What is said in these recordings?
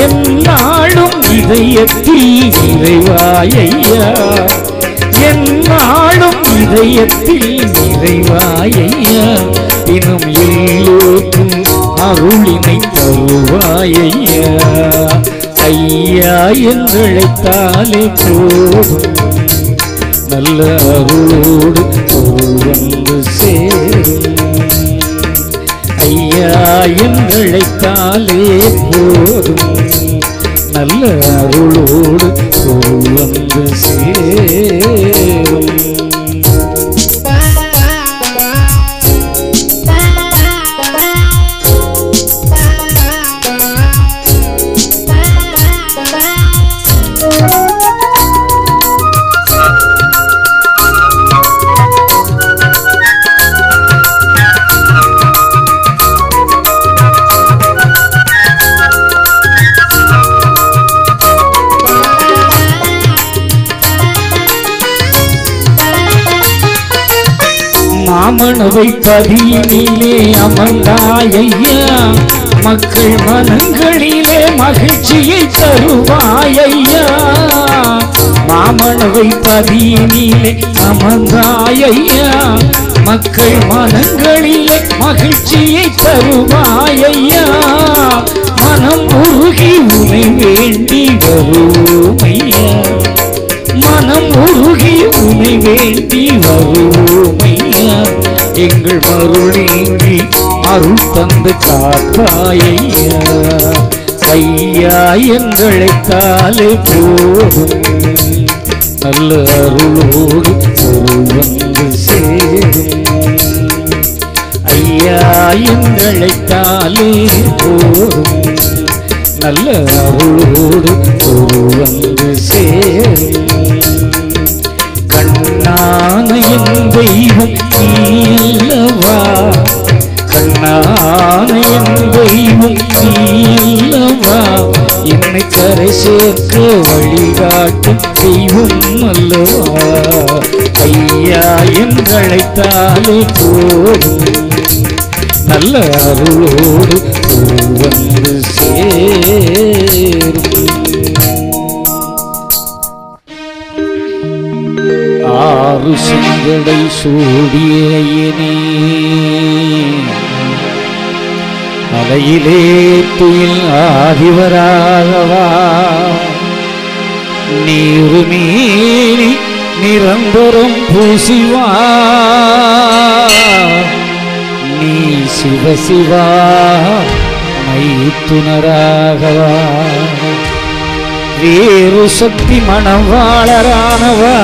என்னாலும் இதயத்தில் நிறைவாயையா என்னாலும் இதயத்தில் நிறைவாயையா தினம் எல்லோருக்கும் அருளினை தருவாயையா ஐயா என்றழைத்தாலே போதும் நல்ல அருளோடு பொருள் வந்து சேரும் ஐயா என்றழைத்தாலே போதும் நல்ல அருளோடு பொருள் வந்து சேரும் மாமனவை பதியினிலே அமர்ந்தாயையா மக்கள் மனங்களிலே மகிழ்ச்சியை தருவாயையா மாமனவை பதியினிலே அமர்ந்தாயையா மக்கள் மனங்களிலே மகிழ்ச்சியை தருவாயையா மனம் உருகி உனை வேண்டி வருவோமையா மனம் உருகி உனை வேண்டி வருவோமையா எங்கள் மருளீங்கி அருள் தந்து காப்பாயையா ஐயா எங்களைத்தாலே போதும் நல்ல அருளோடு பொருள் வந்து சேரும் ஐயா எங்களைத்தாலே போதும் நல்ல அருளோடு பொருள் வந்து சேரும் கண்ணான என் தெய்வம் நீ அல்லவா கண்ணான என் தெய்வம் நீ அல்லவா என்னை கரை சேர்க்க வழிகாட்டும் தெய்வம் அல்லவா ஐயா என்றழைத்தாலே போதும் நல்ல அருளோடு பொருள் வந்து சேரும் ஆறு செங்கடை சூடியனே அலையிலே துயில் ஆதிவராகவா நீருமீனி நிரந்தரம் பூசிவா நீ சிவசிவா மைத்துனராகவா வேறு சக்தி மணவாளரானவா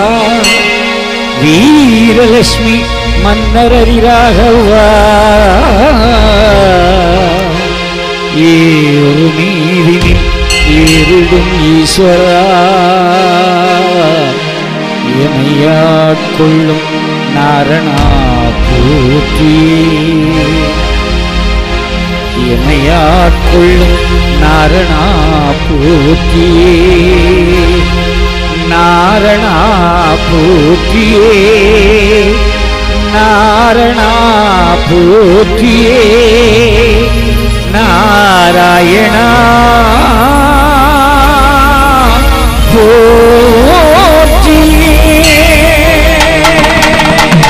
வீரலட்சுமி மன்னரரிராகவா ஏறு நீதினில் ஏறிடும் ஈஸ்வரா எமையாட்கொள்ளும் நாரணா போற்றி எமையாட்கொள்ளும் நாரணா போற்றியே நாரணா போற்றியே நாரணா போற்றியே நாராயணா போற்றியே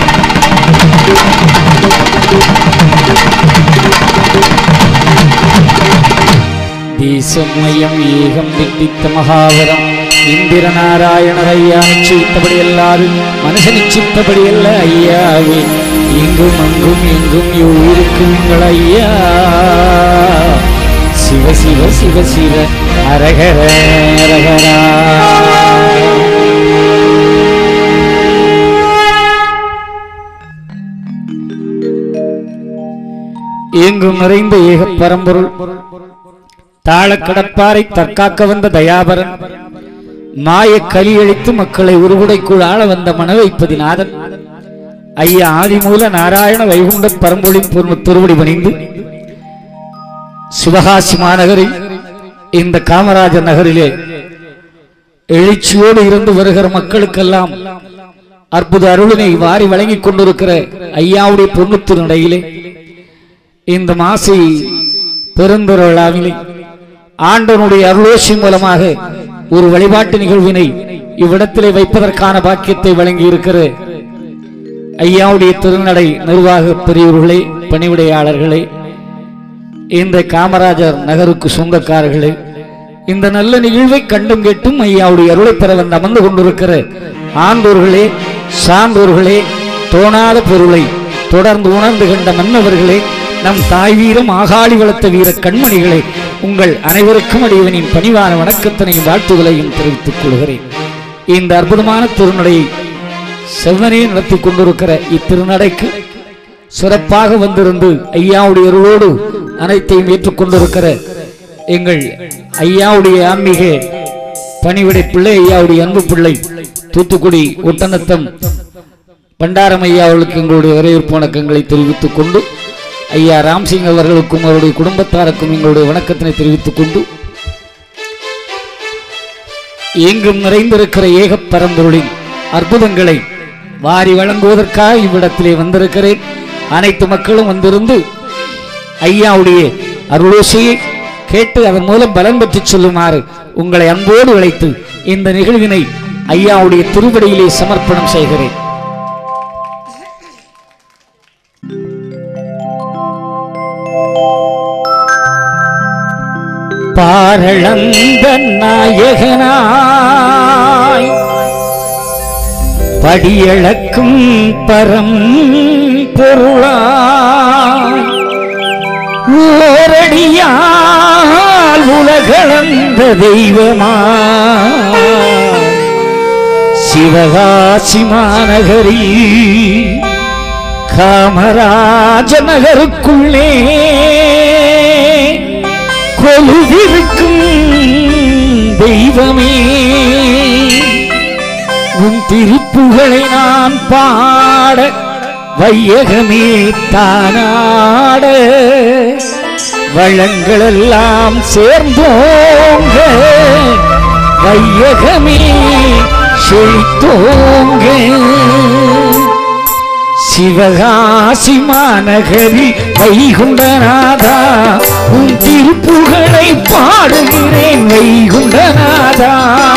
தேசமயம் ஏகம் திட்டித்த மகாவரம் இந்திர நாராயணர் ஐயா நிச்சயித்தபடி எல்லாரும் மனுஷ நிச்சயித்தபடி அல்ல ஐயாவே எங்கும் அங்கும் எங்கும் இருக்கும் ஐயா சிவ சிவ சிவ சிவ அரகர அரகரா எங்கும் நிறைந்த ஏக பரம்பொருள் தாழக் கடப்பாரை தற்காக்க வந்த தயாபரன் மாய கலியழித்து மக்களை உருகுடைக்குள் ஆள வந்த மனவைப்பதி நாதன் ஐயா ஆதிமூல நாராயண வைகுண்ட பரம்பொழின் பொருள் திருவடி பணிந்து சிவகாசி மாநகரில் இந்த காமராஜர் நகரிலே எழுச்சியோடு இருந்து வருகிற மக்களுக்கெல்லாம் அற்புத அருளினை வாரி வழங்கிக் கொண்டிருக்கிற ஐயாவுடைய பொன்னுத்து நடையிலே இந்த மாசி பெருந்தொரு விழாவிலே ஆண்டவனுடைய அருளோசி மூலமாக ஒரு வழிபாட்டு நிகழ்வினை இவ்விடத்திலே வைப்பதற்கான பாக்கியத்தை வழங்கி இருக்கிற ஐயாவுடைய திருநடை நிர்வாக பெரியவர்களே பணிவிடையாளர்களே இந்த காமராஜர் நகருக்கு சொந்தக்காரர்களே இந்த நல்ல நிகழ்வை கண்டும் கேட்டும் ஐயாவுடைய அருளை பெற வந்து அமர்ந்து கொண்டிருக்கிற ஆண்டோர்களே சான்றோர்களே தோணாத பொருளை தொடர்ந்து உணர்ந்து கண்ட மன்னவர்களே நம் தாய் வீரம் ஆகாளி வளர்த்த வீர கண்மணிகளே உங்கள் அனைவருக்கும் அடியவனின் பணிவான வணக்கத்தினையும் வாழ்த்துதலையும் தெரிவித்துக் கொள்கிறேன் இந்த அற்புதமான திருநடையை செவ்வனே நடத்தி கொண்டிருக்கிற இத்திருநடைக்கு சிறப்பாக வந்திருந்து ஐயாவுடைய அருளோடு அனைத்தையும் ஏற்றுக்கொண்டிருக்கிற எங்கள் ஐயாவுடைய ஆன்மீக பணிவிடை பிள்ளை ஐயாவுடைய அன்பு பிள்ளை தூத்துக்குடி ஒட்டநத்தம் பண்டாரம் ஐயா அவர்களுக்கு எங்களுடைய வரவேற்பு வணக்கங்களை தெரிவித்துக் கொண்டு ஐயா ராம்சிங் அவர்களுக்கும் அவருடைய குடும்பத்தாருக்கும் எங்களுடைய வணக்கத்தினை தெரிவித்துக் கொண்டு எங்கும் நிறைந்திருக்கிற ஏக பரம்பொருளின் அற்புதங்களை வாரி வழங்குவதற்காக இவ்விடத்திலே வந்திருக்கிறேன் அனைத்து மக்களும் வந்திருந்து ஐயாவுடைய அருளோசையை கேட்டு அதன் மூலம் பலன் பெற்று சொல்லுமாறு உங்களை அன்போடு அழைத்து இந்த நிகழ்வினை ஐயாவுடைய திருவடியிலே சமர்ப்பணம் செய்கிறேன் பாரளந்த நாயகனாய் படியளக்கும் பரம் பொருளாய் ஓரடியால் உலகளந்த தெய்வமா சிவகாசி மாநகரில் காமராஜ நகருக்குள்ளே கொலுவிருக்கும் தெய்வமே உன் திருப்புகளை நான் பாட வையகமே தானாட வளங்களெல்லாம் சேர்ந்தோங்க வையகமே செழித்தோங்க சிவகாசி மாநகரி வைகுண்டநாதா உன் திருப்புகளை பாடுகிறேன் வைகுண்டநாதா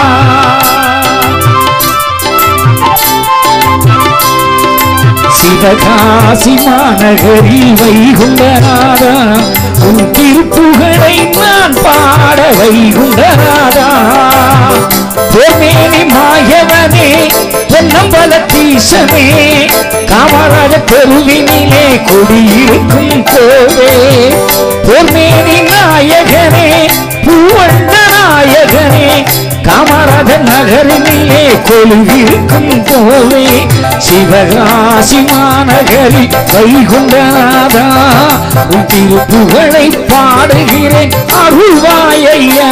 சிவகாசி மாநகரி வைகுண்டநாதா உன் திருப்புகளை நான் பாட வைகுண்டநாதா பொன்னேனி மாயவனே பொன்னம்பலத்தீசனே காமராஜ பெருவினிலே குடியிருக்கும் கோவே பொன்னேனி நாயகனே பூவண்ண நாயகனே காமராஜ நகரினிலே கொழுவிருக்கும் கோவே சிவகாசி மாநகரி வைகுண்டநாதா உன் திருப்புகழை பாடுகிறேன் அருள்வாயையா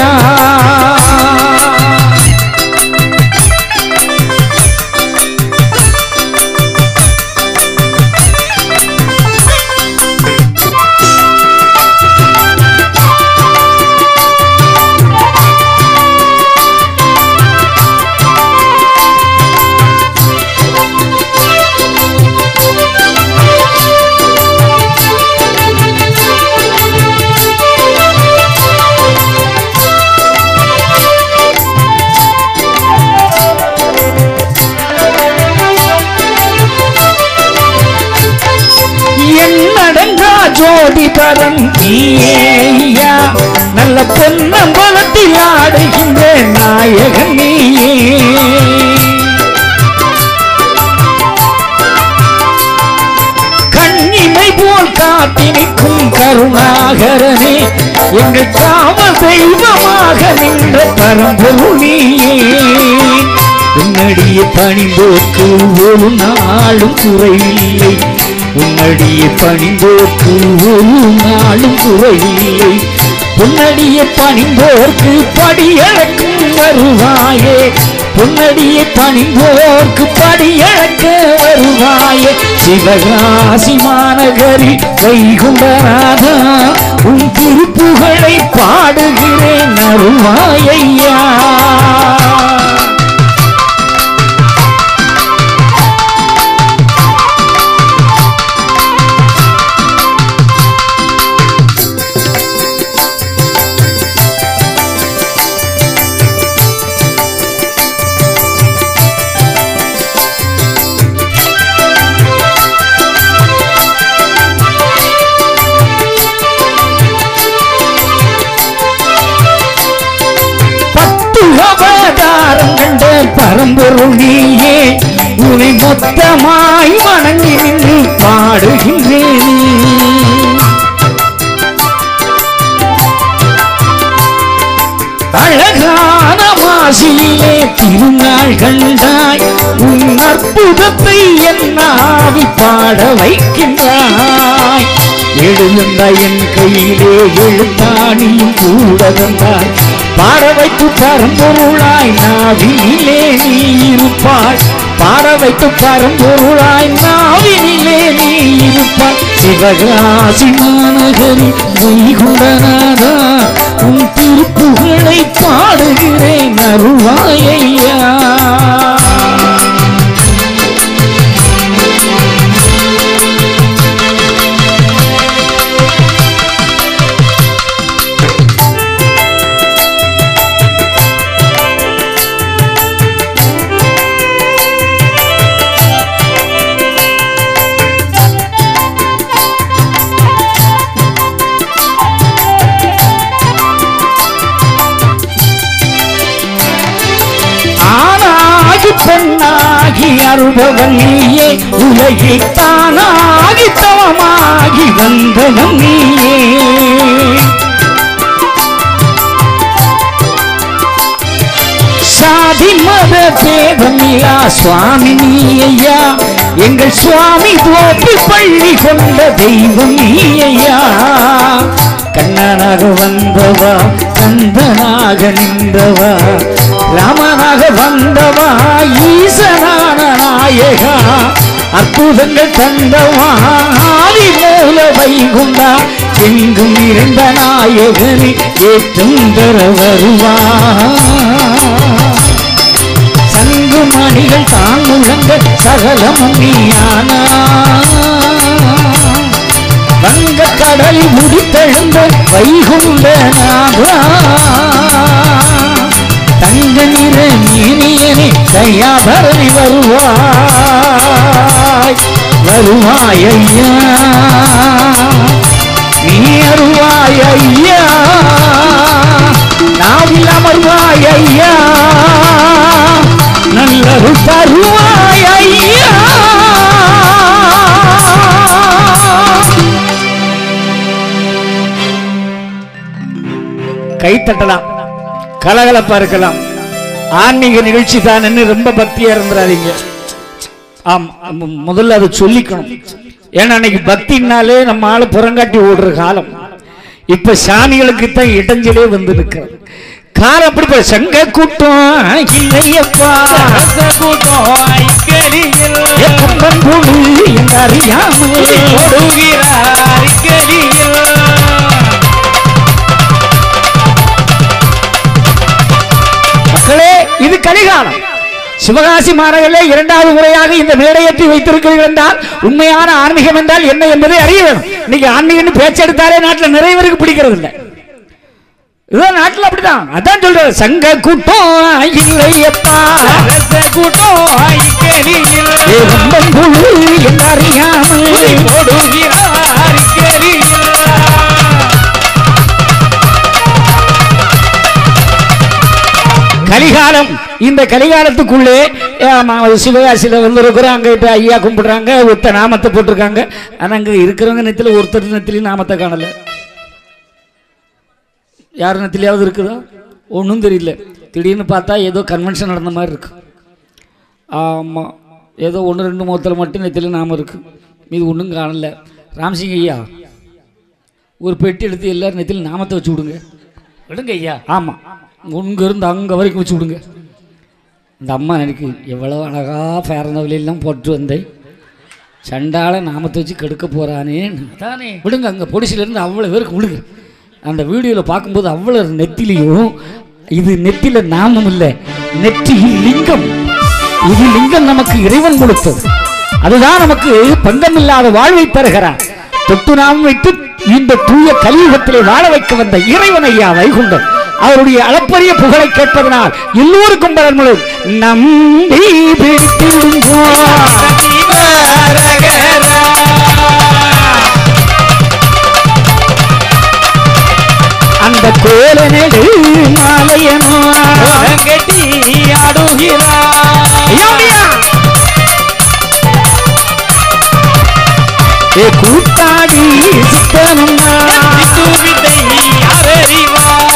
என்னடங்கா ஜோடி பரன் நீயா நல்ல பொன்னம்பலத்தில் ஆடுகின்ற நாயகன் நீயே கண்ணிமை போல் காத்திருக்கும் கருணாகரனே எங்கள் காவல் தெய்வமாக நின்ற பரம்பொருள் நீயே உன்னடிய பணிந்தோக்கு ஒரு நாளும் குறையில்லை உன்னடிய பணிந்தோக்கு ஒரு நாளும் குறையில்லை உன்னடிய பணிந்தோர்க்கு படியளக்கும் வருவாயே பொன்னடிய பணிந்தோர்க்கு படியளக்க வருவாயே சிவகாசி மாநகரி வைகுண்டநாதா உன் திருப்புகழை பாடுகிறேன் அருள்வாயையா பரம்பொருள் நீயே உனை மொத்தமாய் வணங்கி நின்று பாடுகின்றேனே அழகான மாசியிலே திருநாள் கண்டாய் உன் அற்புதத்தை என்னாவி பாட வைக்கின்றாய் எழுந்த என் கையிலே எழுத்தாணியும் கூட தந்தாய் பாட வைத்து பரம்பொருளாய் நாவினிலே நீ இருப்பாய் பாட வைத்து பரம்பொருளாய் நாவினிலே நீ இருப்பாய் சிவகாசி மாநகரி வைகுண்டநாதா உன் திருப்புகழை பாடுகிறேன் அருள்வாயையா ஆனாகி பெண்ணாகி அருபவன் நீயே உலகி தானாகி தவமாகி வந்தவன் நீயே சாதி மத பேதமில்லா சுவாமி நீயா எங்கள் சுவாமி தோப்பி பள்ளி கொண்ட தெய்வம் நீயா கண்ணனாக வந்தவா கந்தனாக நின்றவா ராமனாக வந்தவா ஈசனான நாயகா அற்புதங்கள் தந்தவா ஆதி மூல வைகுண்டா எங்கும் இருந்த நாயகனை ஏற்றும் தர வருவா சங்கு மணிகள் தான் முழங்க சகலமும் நீயானா வங்க கடலில் முடித்தெழுந்த வைகுண்ட நாதா தங்க நிற நீனியனே கையாபரணி வருவாய் வருவாய் ஐயா நீ அருவாய் ஐயா நாவில் அமர்வாய் ஐயா நல்லரு தருவாய் ஐயா கை தட்டலாம் கலகலப்பா இருக்கலாம் ஆன்மீக நிகழ்ச்சி தான் ரொம்ப பக்தியா இருந்துடாதீங்க ஆம் மு- முதல்ல அதை சொல்லிக்கணும் ஏன்னா அன்னைக்கு பக்தினாலே நம்ம ஆளு புறங்காட்டி ஓடுற காலம் இப்ப சாமிகளுக்கு தான் இடைஞ்சலே வந்து நிற்கிறது காலம் அப்படி போய் சங்க கூட்டம் இல்லையப்பா கூட்டம் ஐக்கடியில் ஏ கம்பன் புழு என்று அறியாமல் ஓடுகிறார் ஐக்கடியில் மக்களே இது கலிகாலம் சிவகாசி மாநகரிலே இரண்டாவது முறையாக இந்த மேடையேற்றி வைத்திருக்கிறீர்கள் என்றால் உண்மையான ஆன்மீகம் என்றால் என்ன என்பதை அறிய வேணும் இன்னைக்கு ஆன்மீகம்னு பேச்செடுத்தாலே நாட்டில் நிறைய பேருக்கு பிடிக்கிறது இல்லை இதுதான் நாட்டில் அப்படிதான் அதான் சொல்றது சங்க கூட்டம் இல்லையப்பா அரச கூட்டம் ஐக்கடியில் ஏ கம்பன் புழு என்று அறியாமல் ஓடுகிறார் ஐக்கடியில் கலிகாலம் இந்த கலிகாலத்துக்குள்ளே ஆமா, சிவகாசியில வந்து இருக்கிறோம் அங்க இப்ப ஐயா கும்பிடுறாங்க ஒருத்த நாமத்தை போட்டிருக்காங்க ஆனா அங்க இருக்கிறவங்க நெத்தில ஒருத்தர் நெத்திலையும் நாமத்தை காணல யார் நெத்திலையாவது இருக்குதா ஒன்றும் தெரியல திடீர்னு பார்த்தா ஏதோ கன்வென்ஷன் நடந்த மாதிரி இருக்கு ஆமாம் ஏதோ ஒன்று ரெண்டு முகத்தில் மட்டும் நெத்தில நாமம் இருக்கு மீது ஒன்றும் காணல ராம்சிங் ஐயா ஒரு பெட்டி எடுத்து எல்லாரும் நெத்தில நாமத்தை வச்சு விடுங்க விடுங்க ஐயா ஆமாம் இருந்து அங்கே வரைக்கும் வச்சு விடுங்க இந்த அம்மா எனக்கு எவ்வளோ அழகா பேரந்தவலையெல்லாம் போட்டு வந்தேன் சண்டால நாமத்தை வச்சு கெடுக்க போகிறானே அதானே விடுங்க அங்கே பொடிசிலேருந்து அவ்வளோ பேருக்கு விடுங்க அந்த வீடியோவில் பார்க்கும்போது அவ்வளோ நெத்திலையும் இது நெத்தில நாமம் இல்லை நெற்றியில் லிங்கம் இது லிங்கம் நமக்கு இறைவன் கொடுத்தது அதுதான் நமக்கு பங்கமில்லாத வாழ்வை தருகிறார் தொட்டு நாம் வைத்து இந்த தூய கலியுகத்திலே வாழ வைக்க வந்த இறைவன் ஐயா வைகுண்டன் அவருடைய அளப்பரிய புகழை கேட்பதனால் எல்லோருக்கும் பலன்முழு நம்பி பிடித்து அந்த கோல நெடு மாலையனோ கட்டி ஆடுகிறார் ஏ கூத்தாடி சித்தனம்மா சித்துவித்தை யாரறிவார்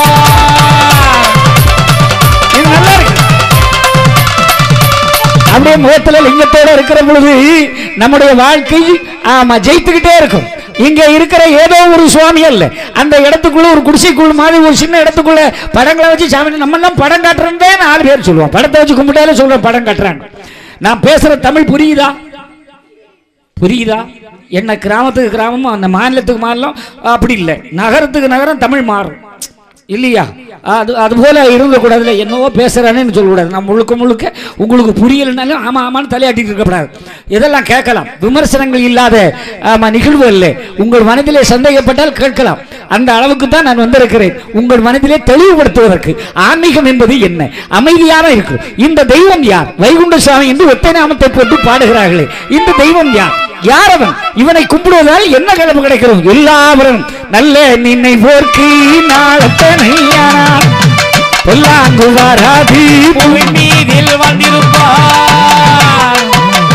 இது நல்லா இருக்கு அப்படியே முகத்துல லிங்கத்தோட இருக்கிற பொழுது நம்முடைய வாழ்க்கை ஆமா ஜெயித்துக்கிட்டே இருக்கும் இங்க இருக்கிற ஏதோ ஒரு சுவாமி அல்ல அந்த இடத்துக்குள்ள ஒரு குடிசைக்குள்ள மாதிரி ஒரு சின்ன இடத்துக்குள்ள படங்களை வச்சு சாமி நம்ம எல்லாம் படம் காட்டுறதே நாலு பேர் சொல்லுவோம் படத்தை வச்சு கும்பிட்டாலே சொல்றோம் படம் காட்டுறாங்க நான் பேசுற தமிழ் புரியுதா புரியுதா என்ன கிராமத்துக்கு கிராமமும் அந்த மாநிலத்துக்கு மாநிலம் அப்படி இல்லை நகரத்துக்கு நகரம் தமிழ் மாறும் இல்லையா அது அது போல இருந்தக்கூடாதுல என்னவோ பேசுறானேன்னு சொல்லக்கூடாது நான் முழுக்க முழுக்க உங்களுக்கு புரியலைனாலும் ஆமா ஆமான்னு தலையாட்டிட்டு இருக்கக்கூடாது இதெல்லாம் கேட்கலாம் விமர்சனங்கள் இல்லாத ஆமா நிகழ்வு இல்லை உங்கள் மனதிலே சந்தேகப்பட்டால் கேட்கலாம் அந்த அளவுக்கு தான் நான் வந்திருக்கிறேன் உங்கள் மனதிலே தெளிவுபடுத்துவதற்கு ஆன்மீகம் என்பது என்ன அமைதியான இருக்கு இந்த தெய்வம் யார் வைகுண்ட சுவாமி என்று ஒத்தை நாமத்தை போட்டு பாடுகிறார்களே இந்த தெய்வம் யார் யார் அவன் இவனை கும்பிடுவதால் என்ன கிழமை கிடைக்கிறோம் எல்லாவரும் நல்ல நின்னை போர்க்கு நாளத்தனையானால் பொல்லாங்கு வாராது புவி மீதில் வந்திருப்பார்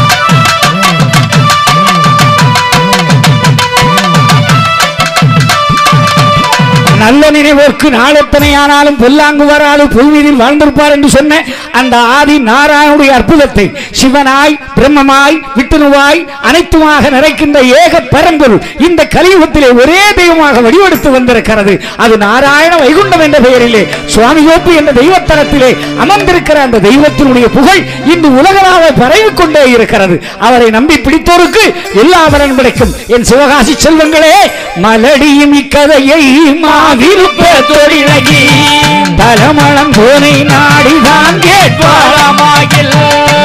நல்ல நினைவோர்க்கு நாளத்தனை ஆனாலும் பொல்லாங்கு வராது பூமியில் வாழ்ந்திருப்பார் என்று சொன்ன அந்த ஆதி நாராயணுடைய அற்புதத்தை சிவனாய் பிரம்மமாய் விட்டுணுவாய் அனைத்துமாக நிறைக்கின்ற ஏக பரம்பொருள் இந்த கலியுகத்திலே ஒரே தெய்வமாக வடிவெடுத்து வந்திருக்கிறது அது நாராயண வைகுண்டம் என்ற பெயரிலே சுவாமியோப்பு என்ற தெய்வத்தலத்திலே அமர்ந்திருக்கிற அந்த தெய்வத்தினுடைய புகழ் இன்று உலகளாக பரவிக் கொண்டே இருக்கிறது அவரை நம்பி பிடித்தோருக்கு எல்லா பலன் கிடைக்கும் என் சிவகாசி செல்வங்களே மலடியும் இக்கதையை மாவிருப்ப தொழிலகி தலமளம் போனை நாடிதான் கேட்பார் பாலமாகில்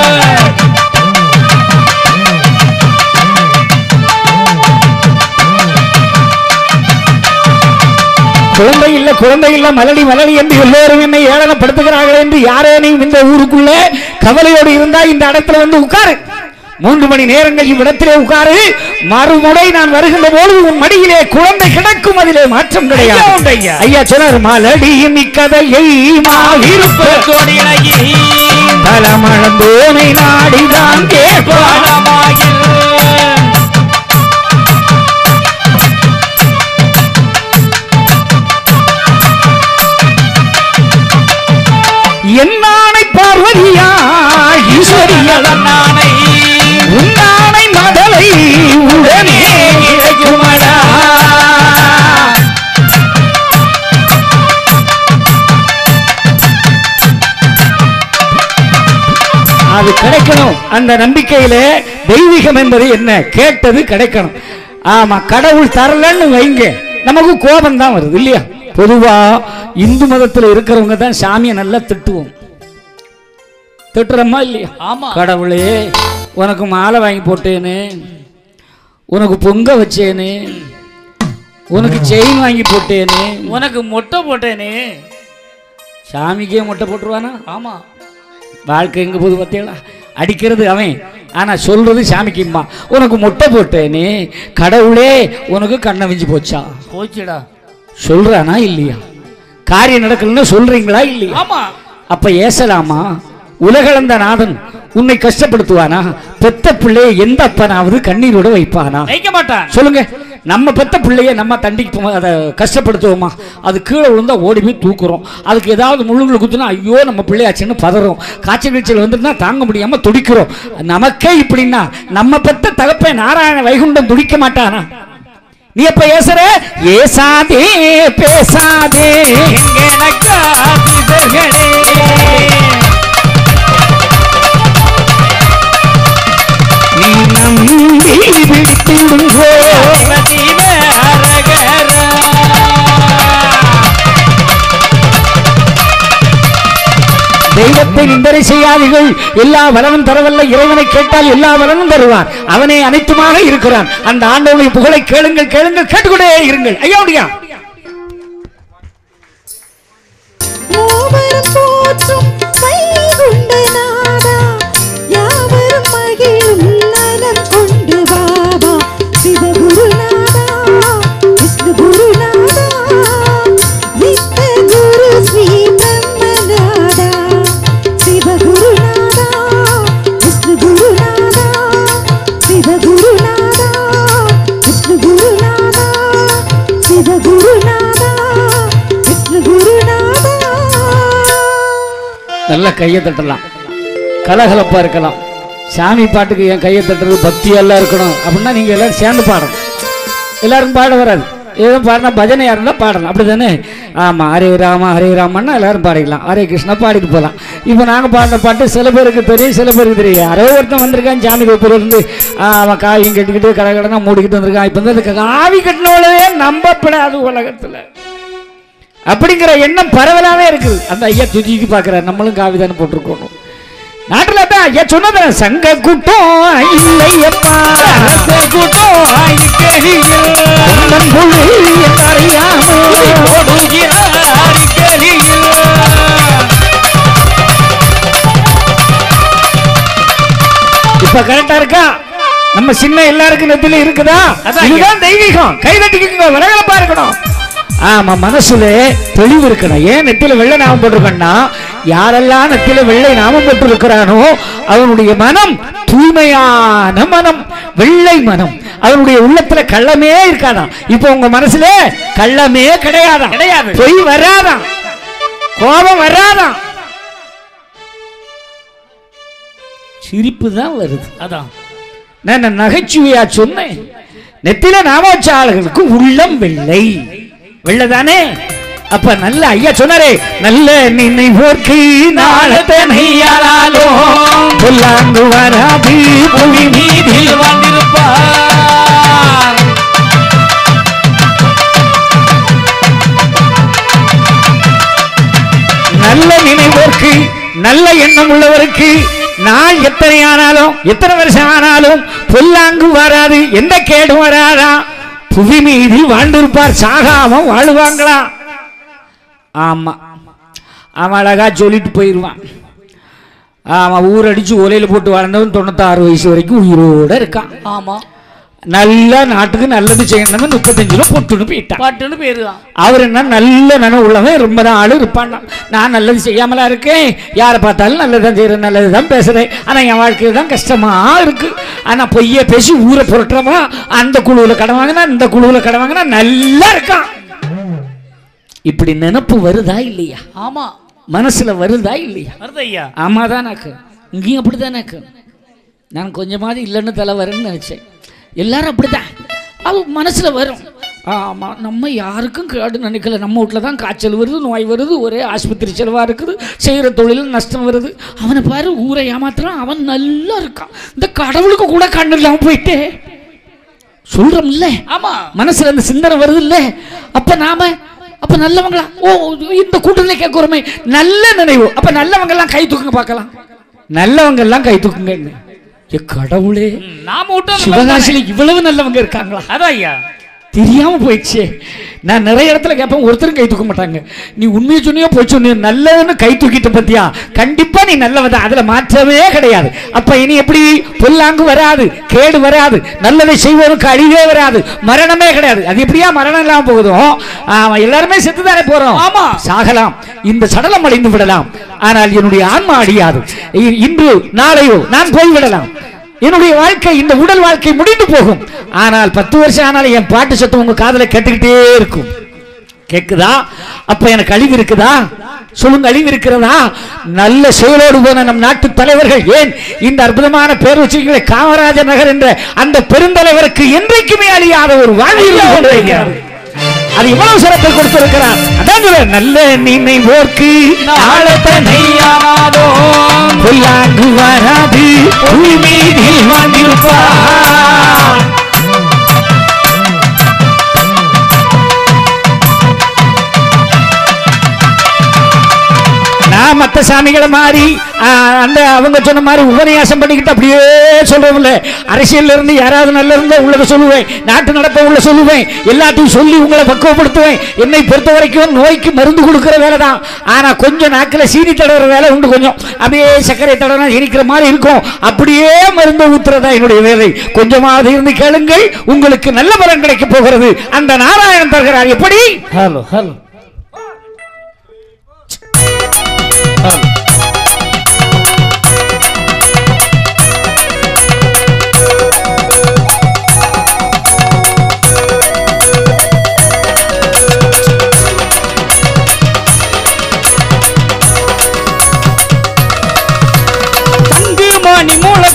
குழந்தை இல்ல குழந்தை இல்ல மலடி மலடி என்று எல்லோரும் என்னை ஏளனப்படுத்துகிறார்கள் என்று யாரேனையும் இந்த ஊருக்குள்ள கவலையோடு இருந்தா இந்த இடத்துல வந்து உட்காரு மூன்று மணி நேரங்கள் இவ்விடத்திலே உட்காரு மறுமுறை நான் வருகின்ற பொழுது உன் மடியிலே குழந்தை கிடக்கும் அதிலே மாற்றம் ஐயா கிடையாது உண்டு ஐயா. ஐயா சொன்னார் மலடியும் இக்கதையை மாவிருப்ப தொடிலகி தலமழந்தோனை நாடிதான் கேட்பார் பாலமாகில் என்னானை பார்வதியா ஈஸ்வரியா நானை உன்னானை மதலை உடனே கிடைக்குமடா அது கிடைக்கணும் அந்த நம்பிக்கையில தெய்வீகம் என்பது என்ன கேட்டது கிடைக்கணும் ஆமா கடவுள் தரலன்னு வைங்க நமக்கு கோபம் தான் வருது இல்லையா பொதுவா இந்து மதத்துல இருக்கிறவங்க தான் சாமியை நல்லா திட்டுவோம் திட்டுறோமா இல்லையா ஆமா கடவுளே உனக்கு மாலை வாங்கி போட்டேன்னு உனக்கு பொங்க வச்சேன்னு உனக்கு செயின் வாங்கி போட்டேன்னு உனக்கு மொட்டை போட்டேனே சாமிக்கே முட்டை போட்டுருவானா ஆமா வாழ்க்கை எங்க போது பார்த்தீங்களா அடிக்கிறது அவன் ஆனா சொல்றது சாமிக்கும்மா உனக்கு முட்டை போட்டேன்னு கடவுளே உனக்கு கண்ணை விஞ்சு போச்சா போச்சுடா சொல்றானா இல்லையா காரியம் நடக்கலன்னு சொல்றீங்களா இல்லையா ஆமா அப்ப ஏசலாமா உலகளந்த நாதன் உன்னை கஷ்டப்படுத்துவானா பெத்த பிள்ளையை எந்த அப்பனாவது கண்ணீரோட வைப்பானா வைக்க மாட்டான் சொல்லுங்க நம்ம பெத்த பிள்ளைய நம்ம தண்டிப்போம் அதை கஷ்டப்படுத்துவோமா அது கீழே விழுந்தா ஓடி போய் தூக்குறோம் அதுக்கு ஏதாவது முள்ளுங்களை குத்துனா ஐயோ நம்ம பிள்ளையாச்சுன்னு பதறோம் காய்ச்சல் நீச்சல் வந்துட்டுனா தாங்க முடியாம துடிக்கிறோம் நமக்கே இப்படின்னா நம்ம பெத்த தகப்ப நாராயண வைகுண்டம் துடிக்க மாட்டானா நீ எப்ப ஏசுற ஏசாதே பேசாதே எங்கனக்கா திசைகளே நீ நம்பி பிடித்திடுங்கோ சிவ ஹரகர தெய்வத்தை நிந்தனை செய்யாதீர்கள் எல்லா வளமும் தரவல்ல இறைவனை கேட்டால் எல்லா வளமும் தருவான் அவனே அனைத்துமாக இருக்கிறான் அந்த ஆண்டவனை புகழை கேளுங்கள் கேளுங்கள் கேட்டுக்கொண்டே இருங்கள் ஐயா முடியா மூவரும் போற்றும் வைகுண்ட நாடா யாவரும் மகிழும் நலம் கொண்டு வாவா சிவகுருநாதா விஷ்ணுகுருநாதா விஷ்ணுகுரு ஸ்ரீ பிரம்மநாதா சிவகுருநாதா விஷ்ணுகுருநாதா சிவகுருநாதா நல்லா கையை தட்டலாம் கலகலப்பா இருக்கலாம் சாமி பாட்டுக்கு என் கையை தட்டுறது பக்தியெல்லாம் இருக்கணும் அப்படின்னா நீங்க எல்லாரும் சேர்ந்து பாடணும் எல்லாரும் பாட வராது ஏதோ பாடினா பஜனையா இருந்தா பாடலாம் அப்படிதானே ஆமா ஹரே ராமா ஹரே ராமன்னா எல்லாரும் பாடிக்கலாம் ஹரே கிருஷ்ணா பாடிட்டு போகலாம் இப்போ நாங்க பாடின பாட்டு சில பேருக்கு தெரியும் சில பேருக்கு தெரியும் யாரோ ஒருத்தன் வந்திருக்கான் சாமி கோப்பூர் இருந்து ஆ, அவன் காவியும் கட்டிக்கிட்டு கடை கடனா மூடிக்கிட்டு வந்திருக்கான் இப்போ வந்து அந்த காவி கட்டினவளவே நம்பப்படாது உலகத்துல அப்படிங்கிற எண்ணம் பரவலாவே இருக்குது அந்த ஐயா துதிக்கு பார்க்கிறார் நம்மளும் காவி தானே போட்டிருக்கணும் நாட்டுல தான் ஐயா சொன்னது சங்க கூட்டம் இல்லையப்பா கூட்டம் ஆயிக்கலியில் உந்தன் புழு என்றறியாமல் ஓடுகிறார் கலியில் இப்ப கரெக்டா இருக்கா நம்ம சின்ன எல்லாருக்கும் நெத்தில இருக்குதா அதான் இதுதான் தெய்வீகம் கை தட்டிக்கோங்க விலகலப்பா இருக்கணும் ஆமா மனசுல தெளிவு இருக்கணும் ஏன் நெத்தில வெள்ளை நாமம் போட்டிருக்கோம்னா யாரெல்லாம் நெத்தில வெள்ளை நாமம் போட்டிருக்கிறானோ அவனுடைய மனம் தூய்மையான மனம் வெள்ளை மனம் அவனுடைய உள்ளத்துல கள்ளமே இருக்காதாம் இப்போ உங்க மனசுல கள்ளமே கிடையாதாம் கிடையாது. பொய் வராதாம் கோபம் வராதாம் சிரிப்பு தான் வருது அதான் நான் நகைச்சுவையா சொன்னேன் நெத்தில நாமோச்ச ஆளுகளுக்கு உள்ளம் வெள்ளை வெள்ளதானே அப்ப நல்ல ஐயா சொன்னாரே நல்ல நினைவோர்க்கு நாளத்தனையாலோ சொல்லாங்கு வராது புவி மீதில் இதில் வந்திருப்பார் நல்ல நினைவோர்க்கு நல்ல எண்ணம் உள்ளவருக்கு நாள் எத்தனை ஆனாலும் எத்தனை வருஷம் ஆனாலும் பொல்லாங்கு வராது எந்த கேடும் வராதா புவி மீதில் வாழ்ந்திருப்பார் சாகாம வாழுவாங்களா ஆமா அவன் அழகா சொல்லிட்டு போயிடுவான் ஆமா ஊரடிச்சு ஒலையில போட்டு வாழ்ந்தவன் தொண்ணூத்தாறு வயசு வரைக்கும் உயிரோட இருக்கான் ஆமா நல்ல நாட்டுக்கு நல்லது செய்யணும்னு முப்பத்தஞ்சுல பொட்டுன்னு போயிட்டான் பாட்டுன்னு பேருதான் அவர் என்ன நல்ல நினைவு உள்ளவன் ரொம்ப நாள் இருப்பான் நான் நல்லது செய்யாமலா இருக்கேன் யாரை பார்த்தாலும் நல்லதான் செய்யறேன் நல்லது தான் பேசுறேன் ஆனா என் வாழ்க்கையில் தான் கஷ்டமா இருக்கு ஆனா பொய்ய பேசி ஊரை புரட்டுறவா அந்த குழுவுல கடன் வாங்கினா இந்த குழுவுல கடன் வாங்கினா நல்லா இருக்கான் இப்படி நினப்பு வருதா இல்லையா ஆமா மனசுல வருதா இல்லையா வருது ஐயா ஆமாதானாக்கு இங்கேயும் அப்படிதானாக்கு நான் கொஞ்சமாவது இல்லைன்னு தலை வரேன்னு நினைச்சேன் எல்லாரும் அப்படிதான் அது மனசுல வரும் ஆமா நம்ம யாருக்கும் கேடு நினைக்கல நம்ம வீட்டில் தான் காய்ச்சல் வருது நோய் வருது ஒரே ஆஸ்பத்திரி செலவா இருக்குது செய்யற தொழில் நஷ்டம் வருது அவனை பாரு ஊரை ஏமாத்துறான் அவன் நல்லா இருக்கான் இந்த கடவுளுக்கு கூட கண்ணு இல்லாம போயிட்டே சொல்றோம்ல ஆமா மனசுல அந்த சிந்தனை வருது இல்ல அப்ப நாம அப்ப நல்லவங்களா ஓ இந்த கூட்டத்திலே கேட்கிறோமே நல்ல நினைவு அப்ப நல்லவங்க எல்லாம் கை தூக்குங்க பார்க்கலாம் நல்லவங்க எல்லாம் கை தூக்குங்க ஏ கடவுளே ம், நாம விட்டு சிவகாசியில இவ்வளவு நல்லவங்க இருக்காங்களா அதான் ஐயா தெரியாம போயிடுச்சே நான் நிறைய இடத்துல கேட்பேன் ஒருத்தரும் கை தூக்க மாட்டாங்க நீ உண்மையை சொன்னியோ போய் சொன்னியோ நல்லவன்னு கை தூக்கிட்ட பத்தியா கண்டிப்பா நீ நல்லவதான் அதுல மாற்றமே கிடையாது அப்ப இனி எப்படி பொல்லாங்கு வராது கேடு வராது நல்லதை செய்வோருக்கு அழிவே வராது மரணமே கிடையாது அது எப்படியா மரணம் இல்லாம போகுதும் ஆமா எல்லாருமே செத்துதானே போறோம் ஆமா. சாகலாம் இந்த சடலம் அடைந்து விடலாம் ஆனால் என்னுடைய ஆன்மா அழியாது இ- இன்று நாளையோ நான் போய்விடலாம் என்னுடைய வாழ்க்கை இந்த உடல் வாழ்க்கை முடிந்து போகும் ஆனால் பத்து வருஷம் ஆனாலும் என் பாட்டு சத்தம் உங்க காதுல கேட்டுக்கிட்டே இருக்கும் கேக்குதா அப்ப எனக்கு அழிவு இருக்குதா சொல்லுங்க அழிவு இருக்கிறதா நல்ல செயலோடு போன நம் நாட்டு தலைவர்கள் ஏன் இந்த அற்புதமான பேர் வச்சிருக்கிற காமராஜர் நகர் என்ற அந்த பெருந்தலைவருக்கு என்றைக்குமே அழியாத ஒரு வாழ்வு அது இவ்வளவு சிறப்பை கொடுத்திருக்கிறார் அதான் சொல்றேன், நல்ல நினைவோர்க்கு நாளத்தனையானாதோ பொல்லாங்கு வராது புவி மீதில் வாழ்ந்திருப்பார் நான் மத்த சாமிகளை மாறி ஆ, அந்த அவங்க சொன்ன மாதிரி உபன்யாசம் பண்ணிக்கிட்டு அப்படியே சொல்றதில்ல அரசியல்ல இருந்து யாராவது நல்ல இருந்தா உள்ளத சொல்லுவேன் நாட்டு நடப்ப உள்ள சொல்லுவேன் எல்லாத்தையும் சொல்லி உங்களை பக்குவப்படுத்துவேன் என்னை பொறுத்த வரைக்கும் நோய்க்கு மருந்து கொடுக்கிற வேலை தான் ஆனா கொஞ்சம் நாக்கில் சீனி தடவுற வேலை உண்டு கொஞ்சம் அப்படியே சர்க்கரை தடவை இனிக்கிற மாதிரி இருக்கும் அப்படியே மருந்து ஊத்துறதா என்னுடைய வேலை கொஞ்சமாவது இருந்து கேளுங்கள் உங்களுக்கு நல்ல பலன் கிடைக்க போகிறது அந்த நாராயணன் தருகிறார் எப்படி ஹலோ ஹலோ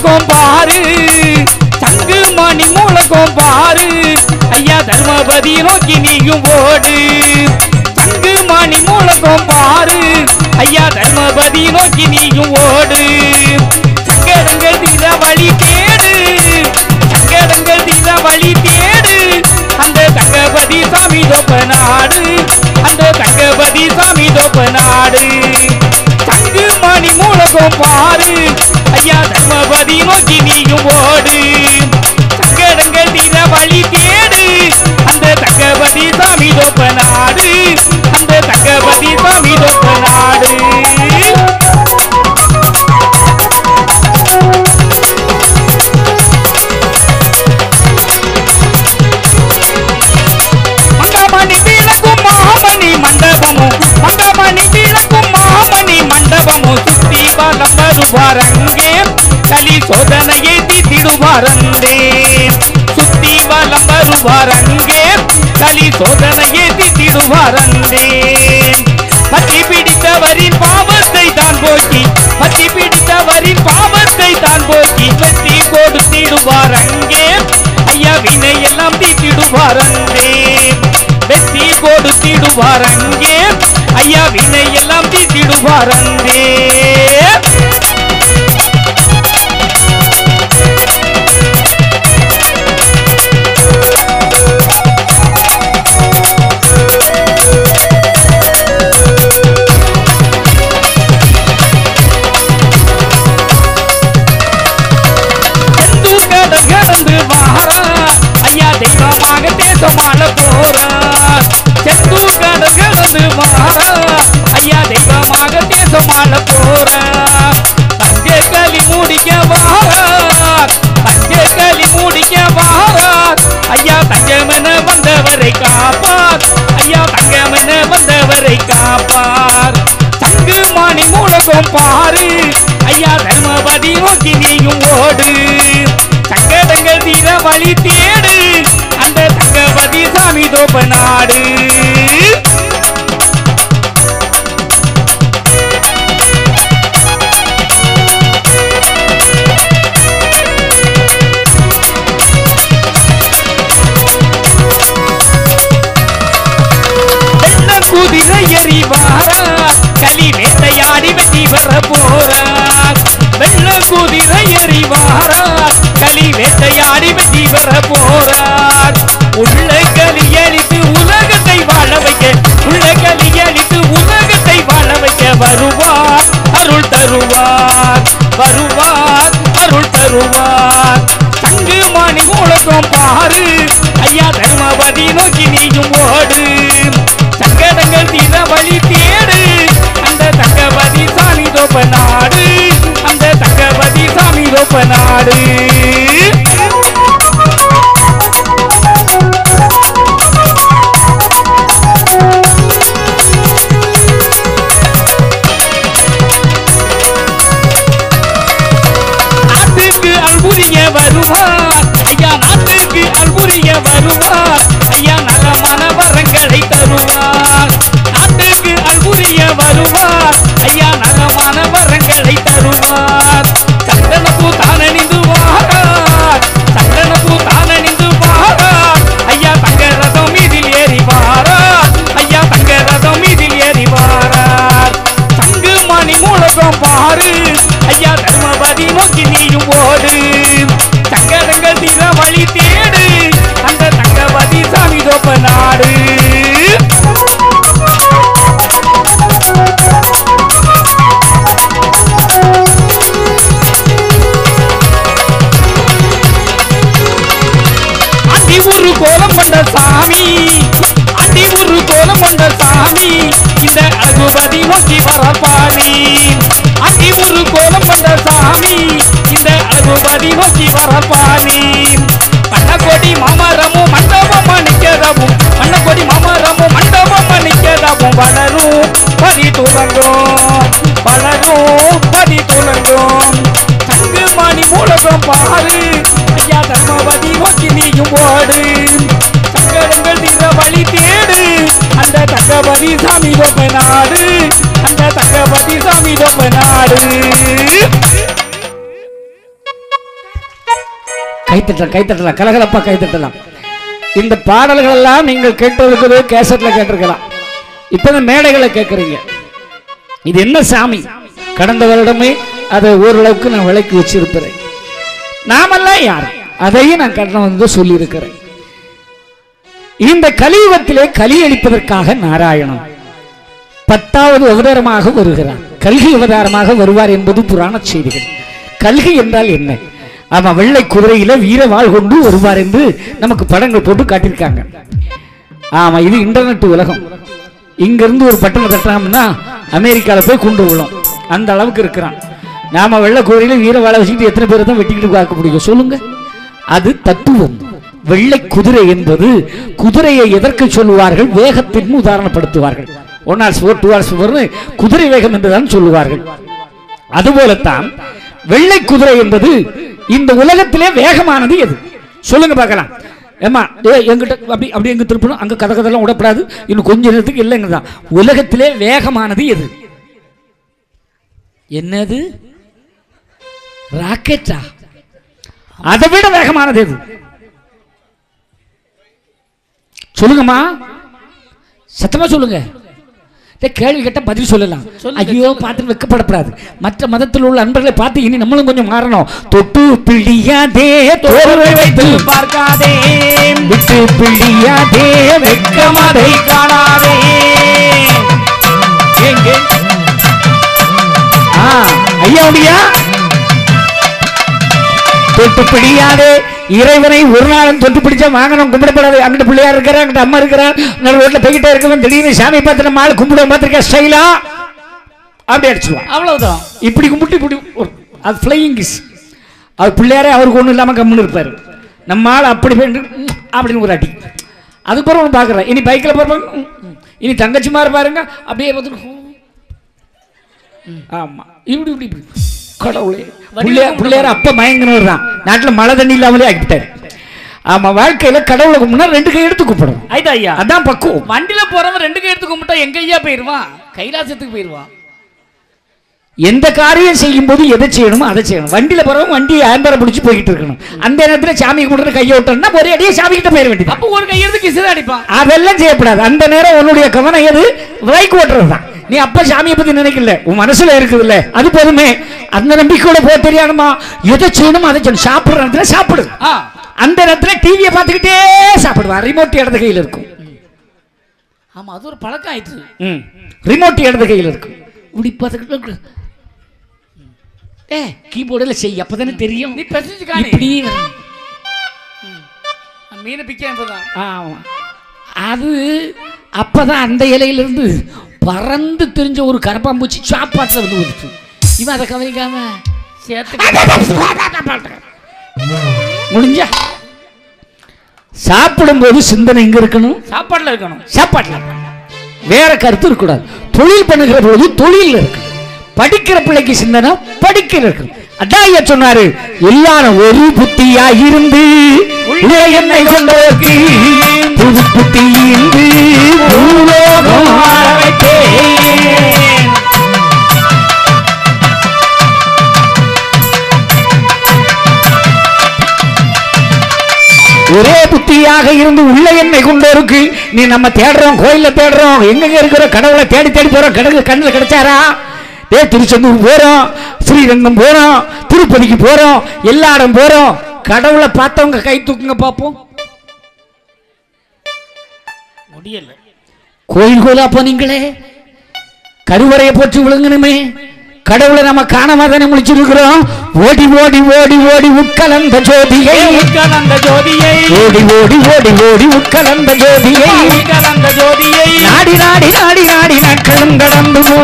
மூலகம் பாரு சங்கு மணி மூலகம் பாரு ஐயா தர்மபதி நோக்கி நீயும் ஓடு சங்கு மணி மூலகம் பாரு ஐயா தர்மபதி நோக்கி நீயும் ஓடு சங்கடங்கள் தீர வழி தேடு சங்கடங்கள் தீர வழி தேடு அந்த தங்கபதி சாமி தோப்ப நாடு அந்த தங்கபதி சாமி தோப்ப நாடு சங்கு மணி மூலகம் பாரு ஐயா தர்மபதி நோக்கி நீயும் ஓடு சங்கடங்கள் தீர வழி தேடு அந்த தங்கபதி சாமி தோப்ப நாடு அந்த தங்கபதி சாமி தோப்ப நாடு மங்கமணி விளக்கும் மாமணி மண்டபமும் மங்கமணி விளக்கும் மாமணி மண்டபமும் சுத்தி பலம் வருவாரங்கே கலி சோதனையை திடுவாரந்தே சுத்தி பலம் வருவாரங்கே கலி சோதனையை திடுவாரந்தே பத்தி பிடித்தவரின் பாவத்தை தான் போக்கி பத்தி பிடித்தவரின் பாவத்தை தான் போக்கி வெற்றி கொடுத்திடுவார் அங்கே ஐயா வினை எல்லாம் தீட்டிடுவார் அங்கே வெற்றி கொடுத்திடுவார் அங்கே ஐயா வினை எல்லாம் தீட்டிடுவார் அங்கே செந்து கடல் கடந்து வாரா ஐயா தெய்வமாக தேசமாள போறா செந்து கடல் கடந்து வாரா ஐயா தெய்வமாக தேசமாள போறா தஞ்ச களி முடிக்க வாரா தஞ்ச களி முடிக்க வாரா ஐயா தஞ்சமென வந்தவரை காப்பார் ஐயா தங்கமென வந்தவரை காப்பார் தங்கு மணி மூலகம் பாரு ஐயா தர்மபதி நோக்கி நீயும் ஓடு சங்கடங்கள் தீர வழி தேடு அந்த தங்கபதி சாமி தோப்ப நாடு வெள்ள குதிரை எறிவாரா களி வேட்டையாடி வெட்டி வர போறார் வெள்ள குதிரை எறிவாரா களி வேட்டையாடி வெட்டி வர போறார் உள்ள களி அழித்து உலகத்தை வாழ வைக்க உள்ள களி அழித்து உலகத்தை வாழ வைக்க வருவார் அருள் தருவார் வருவார் அருள் தருவார் தங்கு மணி மூலகம் பாரு ஐயா தர்மபதி நோக்கி நீயும் ஓடு சங்கடங்கள் தீர வழி தேடு அந்த தங்கபதி சாமி தோப்ப நாடு அந்த தங்கபதி சாமி தோப்ப நாடு நாட்டுக்கு அல்புரிய வருவார் ஐயா நாட்டுக்கு அல்புரிய வருவார் ஐயா நலமான வரங்களை தருவார் நாட்டுக்கு அல்புரிய வருவார் ஐயா நலமான வரங்களை தருவார் சந்தனப்பூ தானணிந்து வாரார் சந்தனப்பூ தானணிந்து வாரார் ஐயா தங்க ரதம் மீதில் ஏறி வாரார் ஐயா தங்க ரதம் மீதில் ஏறி வாரார் தங்கு மணி மூலகம் பாரு ஐயா தர்மபதி நோக்கி நீயும் ஓடு சங்கடங்கள் தீர வழி தேடு அந்த தங்கபதி சாமி தோப்ப நாடு அடி ஒரு கோலம் கொண்ட சாமி அடி ஒரு கோலம் கொண்ட சாமி இந்த அழகுபதி நோக்கி வரப்பாரி அடி ஒரு கோலம் கொண்ட சாமி இந்த அழகுபதி நோக்கி வரப்பாரி பண்ணக்கொடி மாமரமும் மண்டபம் மணிக்கதவும் பண்ணக்கொடி மாமரமும் மண்டபம் மணிக்கதவும் வளரும் பதி துலங்கும் வளரும் பதி துலங்கும் தங்கு மணி மூலகம் பாரு ஐயா தர்மபதி நோக்கி நீயும் ஓடு சங்கடங்கள் தீர வழி தேடு அந்த தங்கபதி சாமி தோப்ப நாடு அந்த தங்கபதி சாமி தோப்ப நாடு கைத்தட்டலாம் கைத்தட்டலாம் கலகலப்பா கைத்தட்டலாம் இந்த பாடல்கள் எல்லாம் நீங்கள் கேட்டிருக்கிறது கேசட்ல கேட்டிருக்கலாம் இப்ப இந்த மேடைகளை கேட்குறீங்க இது என்ன சாமி கடந்த வருடமே அதை ஓரளவுக்கு நான் விலைக்கு வச்சிருக்கிறேன் நாமெல்லாம் யார் அதையும் நான் கடன வந்து சொல்லியிருக்கிறேன் இந்த கலியுகத்திலே கலி அளிப்பதற்காக நாராயணன் பத்தாவது அவதாரமாக வருகிறார் கல்கி அவதாரமாக வருவார் என்பது புராண செய்திகள் கல்கி என்றால் என்ன ஆமா வெள்ளை குதிரையில வீர வாழ் கொண்டு வருவார் என்று நமக்கு படங்கள் போட்டு காட்டியிருக்காங்க ஆமா இது இன்டர்நெட் உலகம் இங்க இருந்து ஒரு பட்டணம் கட்டுறாங்கன்னா அமெரிக்கால போய் கொண்டு விழும் அந்த அளவுக்கு இருக்கிறான் நாம வெள்ளை குதிரையில வீர வாழை வச்சுக்கிட்டு எத்தனை பேரை தான் வெட்டிக்கிட்டு பார்க்க முடியும் சொல்லுங்க அது தத்துவம் வெள்ளை குதிரை என்பது குதிரையை எதற்கு சொல்லுவார்கள் வேகத்தின் உதாரணப்படுத்துவார்கள் one horse four two horse ஃபோர்னு குதிரை வேகம் என்றுதான் சொல்லுவார்கள் அதுபோலத்தான் வெள்ளை குதிரை என்பது இந்த உலகத்திலே வேகமானது எது சொல்லுங்க பார்க்கலாம் ஏமா ஏ எங்கிட்ட அப்படி அப்படி எங்க திருப்பணும் அங்க கதை கதெல்லாம் விடப்படாது இன்னும் கொஞ்ச நேரத்துக்கு இல்லைங்க தான் உலகத்திலே வேகமானது எது என்னது ராக்கெட்டா அதை விட வேகமானது எது சொல்லுங்கம்மா சத்தமா சொல்லுங்க டேய், கேள்வி கேட்டா பதில் சொல்லலாம் ஐயோ பார்த்து வெக்கப்படக்கூடாது மற்ற மதத்தில் உள்ள அன்பர்களை பார்த்து இனி நம்மளும் கொஞ்சம் மாறணும் தொட்டு பிடியாதே தோல்வை வைத்து பார்க்காதே விட்டு பிடியாதே வெக்கமாதே காணாதே எங்க ஆ ஐயா அப்படியா தொட்டு பிடியாதே இறைவனை ஒரு நாளும் தொட்டு பிடிச்சா வாங்கணும் கும்பிடப்படாது அங்கிட்ட பிள்ளையார் இருக்கிறா அங்கிட்ட அம்மா இருக்கிறா நல்ல ரோட்ல போய்கிட்டே இருக்கவன் திடீர்னு சாமி பார்த்து நம்ம ஆள் கும்பிட பார்த்துருக்கா ஸ்டைலா அப்படி அடிச்சுடுவான் அவ்வளவுதான் இப்படி கும்பிட்டு இப்படி ஒரு- அது ஃப்ளையிங் கிஸ் அவர் பிள்ளையாரே அவருக்கு ஒன்றும் இல்லாமல் கம்முன்னு இருப்பார் நம்ம ஆள் அப்படி போய் நின்று, ம், அப்படின்னு ஒரு அடி அதுக்கப்புறம் ஒன்று பார்க்குறேன் இனி பைக்கில் போகிறப்பாங்க இனி தங்கச்சிமார் பாருங்க அப்படியே பார்த்துட்டு ஆமாம் இப்படி இப்படி இப்படி கடவுளே பிள்ளையார் பிள்ளையார் அப்போ மயங்கினவர் தான் நாட்டில் மழை தண்ணி இல்லாமலே ஆக்கிட்டார் ஆமாம் வாழ்க்கையில் கடவுளை கும்பிட்டா ரெண்டு கை எடுத்து கூப்பிடணும் ஐதா ஐயா அதான் பக்குவம் வண்டியில போறவன் ரெண்டு கை எடுத்து கும்பிட்டா எங்க ஐயா போயிருவான் கைலாசத்துக்கு போயிருவான் எந்த காரியம் செய்யும் போது எதை செய்யணுமோ அதை செய்யணும் வண்டியில போறவங்க வண்டி ஆம்பரை பிடிச்சி போய்கிட்டு இருக்கணும் அந்த நேரத்தில் சாமி கும்பிட்டு கையை விட்டோம்னா ஒரே அடியே சாமி கிட்ட போயிட வேண்டியது அப்ப ஒரு கை எடுத்து கிசுதான் அடிப்பான் அதெல்லாம் செய்யக்கூடாது அந்த நேரம் உன்னுடைய கவனம் எது பைக் ஓட்டுறது தான் நீ அப்ப சாமியை பத்தி நினைக்கல உன் மனசுல இருக்குதுல்ல அது போதுமே அந்த நம்பிக்கையோட போக தெரியாதுமா எதை செய்யணுமோ அதை செய்யணும் சாப்பிடுற நேரத்துல சாப்பிடு ஆ அந்த நேரத்துல டிவியை பார்த்துக்கிட்டே சாப்பிடுவான் ரிமோட் இடது கையில் இருக்கும் ஆமா அது ஒரு பழக்கம் ஆயிடுச்சு ம் ரிமோட் இடது கையில் இருக்கும் இப்படி பார்த்துக்கிட்டு ஏ கீபோர்டில் செய் அப்பதானே தெரியும் நீ பெசிச்சு காணி இப்படி வரும். மீனை பிக்க இப்பதான் ஆமா அது அப்பதான் அந்த இலையிலிருந்து பறந்து தெரிஞ்ச ஒரு கரப்பாம்பூச்சி சாப்பாட்டில் வந்து வந்துச்சு இவன் அதை கவனிக்காம சேர்த்து முடிஞ்சா சாப்பிடும்போது சிந்தனை எங்க இருக்கணும் சாப்பாடுல இருக்கணும் சாப்பாட்டில் வேற கருத்து இருக்கக்கூடாது தொழில் பண்ணுகிற பொழுது தொழில் இருக்கு படிக்கிற பிள்ளைக்கு சிந்தனை படிக்கிற இருக்கு அதான் ஐயா சொன்னாரு எல்லாரும் ஒரு புத்தியா இருந்து உள்ளே என்னை கொண்டோர்க்கு புது புத்தி இருந்து பூலோகம் ஆள வைத்தேன். ஒரே புத்தியாக இருந்து உள்ள எண்ணெய் கொண்டோருக்கு நீ நம்ம தேடுறோம் கோயில்ல தேடுறோம் எங்கெங்க இருக்கிற கடவுளை தேடி தேடி போறோம் கடவுள் கண்ணில் கிடைச்சாரா டே திருச்செந்தூர் போறோம் ஸ்ரீரங்கம் போறோம் திருப்பதிக்கு போறோம் எல்லா இடம் போறோம் கடவுளை பார்த்தவங்க கை தூக்குங்க பார்ப்போம் முடியல கோயில் கோயிலா போனீங்களே கருவறையை போட்டு விழுங்கணுமே கடவுளை நம்ம காணாம தானே முடிச்சிருக்கிறோம் ஓடி ஓடி ஓடி ஓடி உட்கலந்த ஜோதியை அந்த ஜோதியை ஓடி ஓடி ஓடி ஓடி உட்கலந்த ஜோதியை அந்த ஜோதியை நாடி நாடி நாடி நாடி நாட்களும் கடந்து போ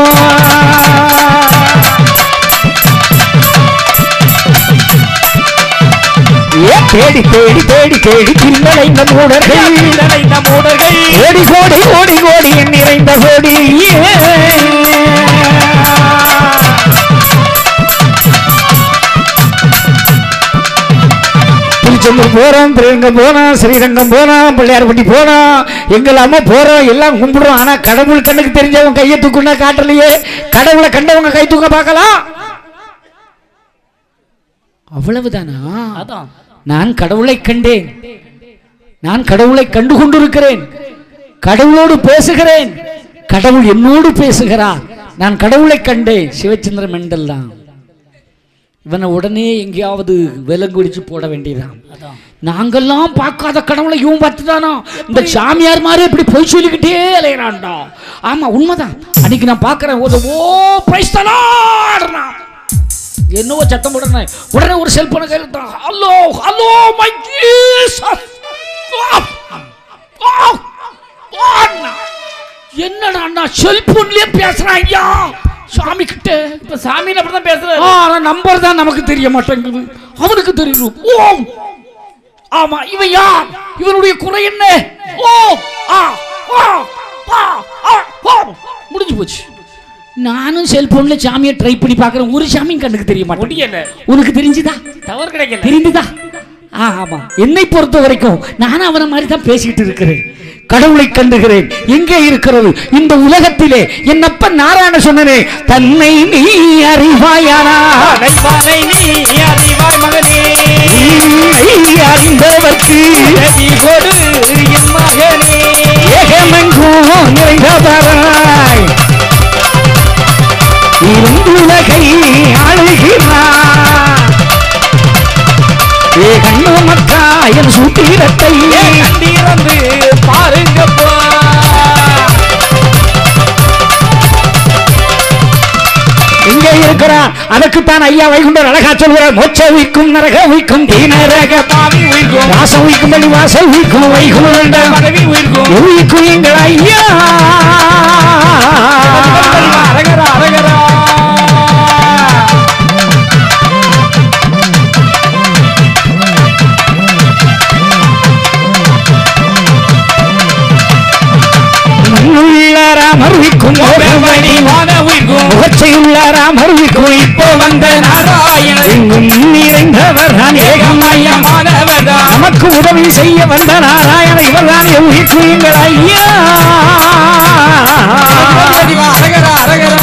ஏ தேடி தேடி தேடி தேடி பின்னடைந்த மூடர்கள் இந்த மூடர்கள் கோடி கோடி கோடி கோடி என் நிறைந்த கோடி திருச்செந்தூர் போறோம் திருரங்கம் போனோம் ஸ்ரீரங்கம் போனோம் பிள்ளையார்பட்டி போனோம் எங்கெல்லாமோ போறோம் எல்லாம் கும்பிடுறோம் ஆனா கடவுள் கண்ணுக்கு தெரிஞ்சவங்க கையை தூக்குனா காட்டலையே கடவுளை கண்டவங்க கை தூக்க பார்க்கலாம் அவ்வளவுதானா அதான் நான் கடவுளை கண்டேன் நான் கடவுளை கண்டு கொண்டிருக்கிறேன் கடவுளோடு பேசுகிறேன் கடவுள் என்னோடு பேசுகிறார் நான் கடவுளை கண்டேன் சிவச்சந்திர மெண்டல் தான் இவனை உடனே எங்கேயாவது விலங்குடிச்சு போட வேண்டியதான் நாங்கெல்லாம் பார்க்காத கடவுளை இவன் பார்த்துதானா இந்த சாமியார் மாதிரி இப்படி பொய் சொல்லிக்கிட்டே அலையறான்டா ஆமா உண்மைதான் அன்னைக்கு நான் பார்க்கறேன் ஒரு ஓ பிரைஸ் தலாடுறான் என்னவோ சத்தம் உடனே உடனே ஒரு செல்போனை கையில் ஹலோ ஹலோ மை ஜீசஸ் என்னடா அண்ணா செல்போன்லயே பேசுறான் ஐயா சாமி கிட்ட இப்ப சாமியில அப்படிதான் பேசுறாரு ஆனா நம்பர் தான் நமக்கு தெரிய மாட்டேங்குது அவனுக்கு தெரியும் ஓ ஆமா இவன் யார் இவனுடைய குறை என்ன ஓ ஆ ஆ ஆ ஆ ஆ முடிஞ்சு போச்சு நானும் செல்போன்ல சாமியை ட்ரை பண்ணி பார்க்கறேன் ஒரு சாமியும் கண்ணுக்கு தெரிய மாட்டேன் முடியல உனக்கு தெரிஞ்சுதா டவர் கிடைக்கல தெரிந்துதா ஆ, ஆமா என்னை பொறுத்த வரைக்கும் நானும் அவனை மாதிரி தான் பேசிக்கிட்டு இருக்கிறேன் கடவுளை கண்டுகிறேன் எங்கே இருக்கிறது இந்த உலகத்திலே என்னப்ப நாராயண சொன்னனே தன்னை நீ அறிவாயானா அடைவானை நீ அறிவாய் மகனே உன்னை அறிந்தவர்க்கு நீ கொடு என் மகனே ஏகமெங்கும் நிறைந்தவராய் இருந்துலகை ஆளுகிறார் ஏ கண்ணு மக்கா என் சூத்திரத்தை கண்டிருந்து பாருங்கப்பா இங்கே இருக்கிறார் அதற்குத்தான் ஐயா வைகுண்டர் அழகா சொல்கிறார் மோட்ச உயிக்கும் நரக உயிக்கும் தீனரக பாவி உயிர்க்கும் வாசம் உயிக்கும் பள்ளி வாசல் உயிக்கும் வைகுண்டம் பதவி உயிர்க்கும் உயிக்கும் எங்கள் ஐயா அரகரா அரகரா மண்ணுள்ளாராம் அருவிக்கும் மணி வான உயிர்க்கும் முகச்சையுள்ளாராம் அருவிக்கும் இப்போ வந்த நாராயணன் எங்கும் நிறைந்தவர் தான் ஏகம் ஐயா மாணவதா நமக்கு உதவி செய்ய வந்த நாராயண இவர்தான் உயிக்கும் எங்கள் ஐயா அரகரா அரகரா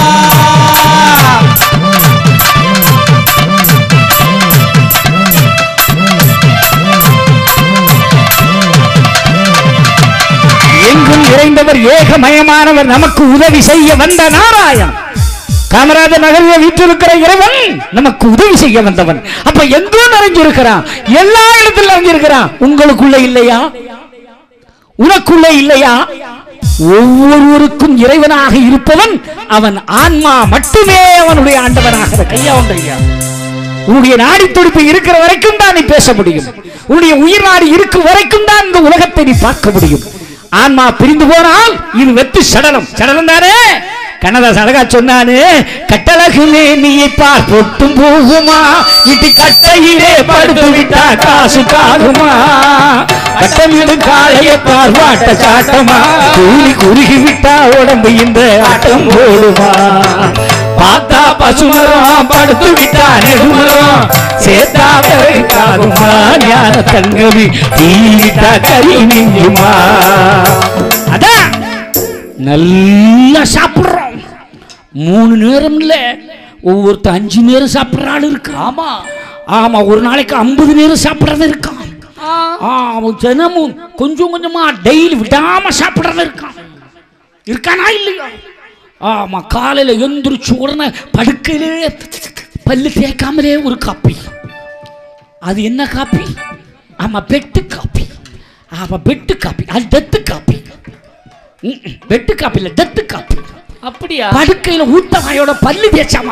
எங்கும் நிறைந்தவர் ஏகமயமானவர் நமக்கு உதவி செய்ய வந்த நாராயணன் காமராஜர் நகரில் வீற்றிருக்கிற இறைவன் நமக்கு உதவி செய்ய வந்தவன் அப்ப எங்கும் நிறைஞ்சிருக்கிறான் எல்லா இடத்திலும் நிறைஞ்சிருக்கிறான் உங்களுக்குள்ள இல்லையா உனக்குள்ள இல்லையா ஒவ்வொருவருக்கும் இறைவனாக இருப்பவன் அவன் ஆன்மா மட்டுமே அவனுடைய ஆண்டவனாக இருக்க ஐயா உண்டு ஐயா உன்னுடைய நாடி துடிப்பு இருக்கிற வரைக்கும் தான் நீ பேச முடியும் உன்னுடைய உயிர் நாடி இருக்கும் வரைக்கும் தான் இந்த உலகத்தை நீ பார்க்க முடியும் ஆன்மா பிரிந்து போனால் இது வெத்து சடலம் சடலம் தானே கண்ணதாஸ் அழகா சொன்னானு கட்டழகுமே நீ பார் பொட்டும் போகுமா இட்டு கட்டையிலே படுத்து விட்டா காசு காகுமா கட்டமிடு காளைய பார் வாட்ட சாட்டமா கூலி குறுகி விட்டா உடம்பு இந்த ஆட்டம் போடுமா பார்த்தா பசுமரம் படுத்து விட்டா நெடுமரம் சேத்தா காகுமா ஞான தங்கவி தீ விட்டா கறி மிஞ்சுமா அதான் நல்லா சாப்பிடுறோம் மூணு நேரம் இல்ல ஒவ்வொருத்த அஞ்சு நேரம் சாப்பிடுற ஆள் இருக்கு ஆமா ஆமா ஒரு நாளைக்கு ஐம்பது நேரம் சாப்பிடுறது இருக்கான் ஆமா தினமும் கொஞ்சம் கொஞ்சமா டெய்லி விடாம சாப்பிடுறது இருக்கான் இருக்கானா இல்லையா ஆமா காலையில எந்திரிச்சு உடனே படுக்கையிலே பல்லு தேய்க்காமலே ஒரு காப்பி அது என்ன காப்பி ஆமா பெட்டு காப்பி ஆமா பெட்டு காப்பி அது டெத்து காப்பி ம், ம், பெட்டு காப்பி இல்ல டெத்து காப்பி அப்படியா படுக்கையில ஊத்த வாயோட பல்லு தேய்ச்சாமா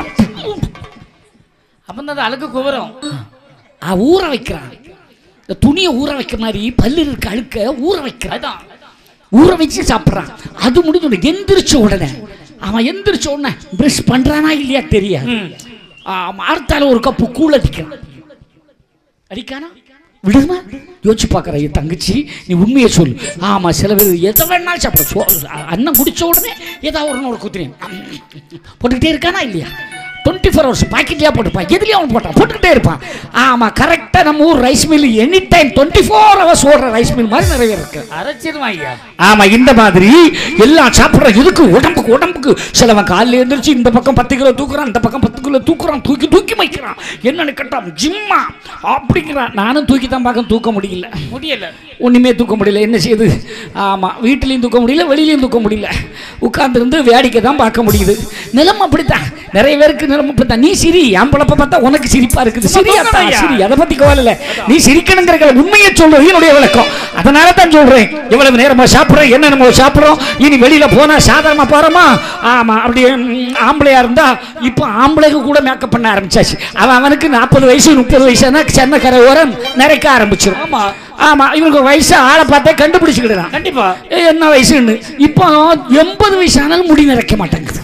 அப்ப அந்த அழுக்கு குவரம் ஆ, ஊற வைக்கிறான் இந்த துணியை ஊற வைக்கிற மாதிரி பல்லு இருக்க அழுக்க ஊற வைக்கிறான் அதான் ஊற வச்சு சாப்பிட்றான் அது முடிஞ்ச உடனே எந்திரிச்ச உடனே அவன் எந்திரிச்ச உடனே பிரஷ் பண்றானா இல்லையா தெரியாது ம். அவன் அடுத்தால ஒரு கப்பு கூழ் அடிக்கிறான் அடிக்கானா விடுமா யோசிச்சு பார்க்குற என் தங்கச்சி நீ உண்மையை சொல்லு ஆமா சில பேர் எதை வேணாலும் சாப்பிட சோ அன்னம் குடிச்ச உடனே ஏதாவது ஒரு நோட குத்துறேன் போட்டுக்கிட்டே இருக்கானா இல்லையா டுவெண்ட்டி ஃபோர் ஹவர்ஸ் பாக்கெட்லேயே போட்டுப்பான் எதுலேயும் அவன் போட்டான் போட்டுக்கிட்டே இருப்பான் ஆமாம் கரெக்டாக நம்ம ஊர் rice mill any time twenty four hours ஓடுற ரைஸ் மில் மாதிரி நிறைய இருக்கு அரைச்சிருவான் ஐயா ஆமா இந்த மாதிரி எல்லாம் சாப்பிடுற இதுக்கு உடம்புக்கு உடம்புக்கு சிலவன் காலையில் எழுந்திரிச்சு இந்த பக்கம் பத்து கிலோ தூக்குறான் இந்த பக்கம் பத்து கிலோ தூக்குறான் தூக்கி தூக்கி வைக்கிறான் என்னன்னு கேட்டான் ஜிம்மா அப்படிங்கிறான் நானும் தூக்கி தான் பார்க்க தூக்க முடியல முடியல ஒண்ணுமே தூக்க முடியல என்ன செய்யுது ஆமா வீட்டிலையும் தூக்க முடியல வெளியிலையும் தூக்க முடியல உட்கார்ந்துருந்து வேடிக்கை தான் பார்க்க முடியுது நிலம் அப்படித்தான் நிறைய பேருக்கு நிலம் அப்படித்தான் நீ சிரி என் பிழப்ப பார்த்தா உனக்கு சிரிப்பா இருக்குது சிரி அத்தா ஐயா. சிரி அதை பத்தி கவலை இல்ல நீ சிரிக்கணுங்கிற உண்மையை சொல்றது என்னுடைய விளக்கம் அதனால தான் சொல்றேன் இவ்வளவு நேரமா சாப்பிடுறோம் என்ன நம்ம சாப்பிடுறோம் இனி வெளியில போனா சாதாரணமா போறோமா ஆமா அப்படியே ம், ஆம்பளையா இருந்தா இப்போ ஆம்பளைக்கு கூட மேக்கப் பண்ண ஆரம்பிச்சாச்சு அவன் அவனுக்கு நாற்பது வயசு முப்பது வயசுனா சென்னை கரை ஓரம் நிறைக்க ஆரம்பிச்சிடும் ஆமா ஆமா இவனுக்கு வயசு ஆளை பார்த்தே கண்டுபிடிச்சுக்கிடுறான் கண்டிப்பா ஏய், என்ன வயசுன்னு இப்போ எண்பது வயசு ஆனாலும் முடி நிறைக்க மாட்டேங்குது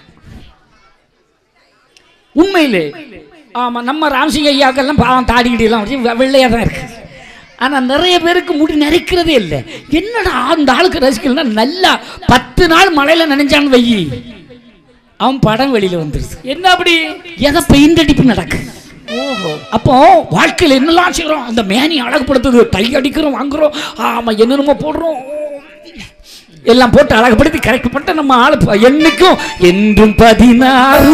உண்மையிலே ஆமா நம்ம ராம்சிங் ஐயாக்கெல்லாம் பாவம் தாடி கிடியெல்லாம் வச்சு வெ- வெள்ளையா தான் இருக்கு ஆனா நிறைய பேருக்கு முடி நிறைக்கிறதே இல்லை என்னடா அந்த ஆளுக்கு ரசிக்கலன்னா நல்லா பத்து நாள் மழையில நினைஞ்சான்னு வையி அவன் படம் வெளியில வந்துருது என்ன அப்படி எதை பெயிண்ட் அடிப்பு நடக்கு ஓஹோ அப்போ வாழ்க்கையில் என்னெல்லாம் செய்கிறோம் அந்த மேனி அழகுபடுத்துது டை அடிக்கிறோம் வாங்குறோம் ஆமாம் என்னென்னமோ போடுறோம் எல்லாம் போட்டு அழகுபடுத்தி கரெக்ட் பண்ணிட்டு நம்ம ஆளு ப- என்னைக்கும் என்றும் பதினாறு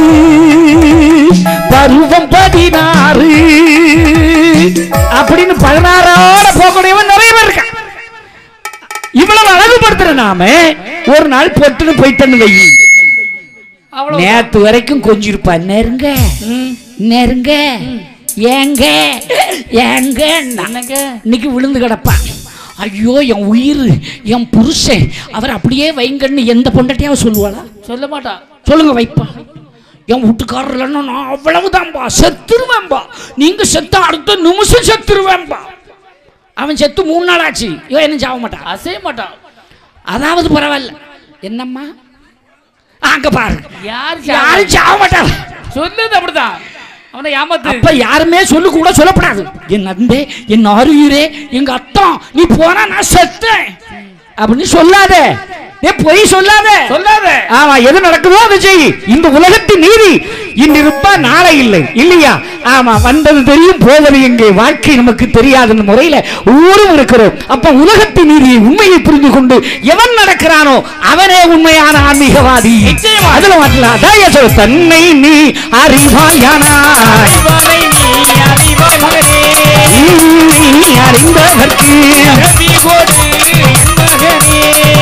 பருவம் பதினாறு அப்படின்னு பதினாறோட போகக்கூடியவன் நிறைய பேர் இருக்கான் இவ்வளவு அழகுபடுத்துற நாம ஒரு நாள் பொட்டுன்னு போயிட்டேன்னு வை அவ்வளவு நேத்து வரைக்கும் கொஞ்சிருப்பா நெருங்க நெருங்க ஏங்க ஏங்க என்னங்க இன்னைக்கு விழுந்து கிடப்பான் ஐயோ என் உயிர் என் புருஷன் அவர் அப்படியே வைங்கன்னு எந்த பொண்டாட்டியாவது சொல்லுவாளா சொல்ல மாட்டா சொல்லுங்க வைப்பா என் வீட்டுக்காரர் இல்லைன்னா நான் அவ்வளவுதான்பா செத்துருவேன்பா நீங்க செத்த அடுத்த நிமிஷம் செத்துருவேன்பா அவன் செத்து மூணு நாள் ஆச்சு இவன் என்ன சாக மாட்டான் அசைய மாட்டான் அதாவது பரவாயில்ல என்னம்மா அங்க பாரு யார் யாரும் சாக மாட்டாங்க சொல்லுது அப்படிதான் அவனை ஏமாத்து அப்ப யாருமே சொல்லு கூட சொல்லப்படாது என் நண்பே என் அருயிரே எங்க அத்தான் நீ போனா நான் செத்தேன் அப்படின்னு சொல்லாத ஏ பொய் சொல்லாத சொல்லாத ஆமா எது நடக்குதோ அதை செய் இந்த உலகத்தின் நீதி இன்று இருப்பா நாளை இல்லை இல்லையா ஆமா வந்தது தெரியும் போவது எங்கே வாழ்க்கை நமக்கு தெரியாத முறையில ஒவ்வொருவரும் இருக்கிறோம் அப்ப உலகத்தின் நீதியை உண்மையை புரிந்து கொண்டு எவன் நடக்கிறானோ அவனே உண்மையான ஆன்மீகவாதி நிச்சயமா. அதுல மாட்டலாம் தய சொல் தன்னை நீ அறிவாயானாய் அறிவானை நீ அறிவாய் மகனே நீ அறிந்தவர்க்கு ரவி கோடு என் மகனே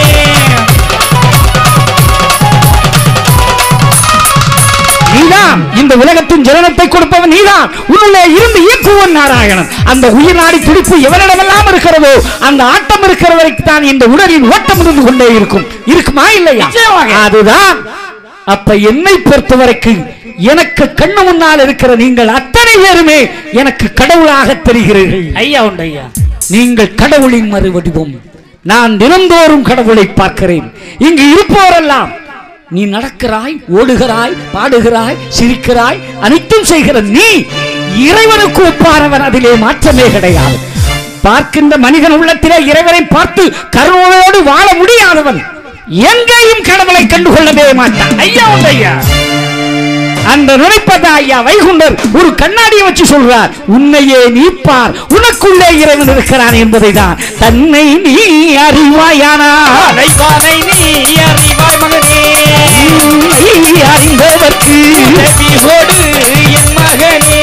நீதான் இந்த உலகத்தின் ஜனனத்தை கொடுப்பவன் நீதான் உன்னுள்ளே இருந்து இயக்குவன் நாராயணன் அந்த உயிர் நாடி துடிப்பு எவனிடமெல்லாம் இருக்கிறதோ அந்த ஆட்டம் இருக்கிற வரைக்கும் தான் இந்த உடலின் ஓட்டம் இருந்து கொண்டே இருக்கும் இருக்குமா இல்லையா நிச்சயமாக. அதுதான் அப்ப என்னை பொறுத்த வரைக்கும் எனக்கு கண்ணு முன்னால் இருக்கிற நீங்கள் அத்தனை பேருமே எனக்கு கடவுளாக தெரிகிறீர்கள் ஐயா உண்டு ஐயா நீங்கள் கடவுளின் மறுவடிவம் நான் தினந்தோறும் கடவுளை பார்க்கிறேன் இங்கு இருப்போரெல்லாம் நீ நடக்கிறாய் ஓடுகிறாய் பாடுகிறாய் சிரிக்கிறாய் அனைத்தும் செய்கிற நீ இறைவனுக்கு ஒப்பானவன் அதிலே மாற்றமே கிடையாது பார்க்கின்ற மனிதன் உள்ளத்திலே இறைவனை பார்த்து கருணையோடு வாழ முடியாதவன் எங்கேயும் கடவுளை கண்டுகொள்ளவே மாட்டான் ஐயா உண்டு ஐயா அந்த நினைப்பதா ஐயா வைகுண்டர் ஒரு கண்ணாடியை வச்சு சொல்றார் உன்னையே நீ பார் உனக்குள்ளே இறைவன் இருக்கிறான் என்பதை தான் தன்னை நீ அறிவாயானா அறிவானை நீ அறிவாய் மகனே உன்னை அறிந்தவர்க்கு ரவி கோடு என் மகனே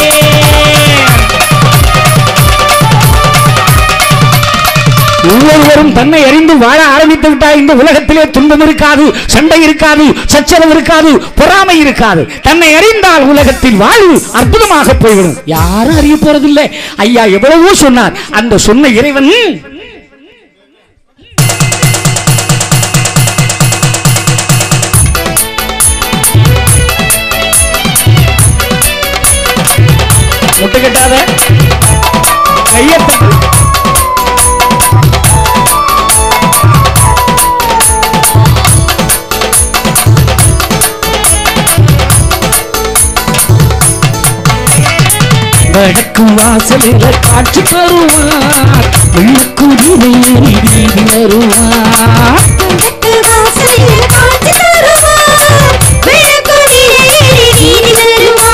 ஒவ்வொருவரும் தன்னை அறிந்து வாழ ஆரம்பித்து விட்டால் இந்த உலகத்திலே துன்பம் இருக்காது சண்டை இருக்காது சச்சரவு இருக்காது பொறாமை இருக்காது தன்னை அறிந்தால் உலகத்தில் வாழ்வு அற்புதமாக போய்விடும் யாரும் அறிய போறதில்லை ஐயா எவ்வளவோ சொன்னார் அந்த சொன்ன இறைவன் முட்டு கட்டாத கையத்தட்டு வடக்கு வாசலில் காட்சி தருவார் வெள்ளக்குதிரை வீதி வருவார் கிழக்கு வாசலில் காட்சி தருவார். விளக்கொடியை நீதி தருவார்.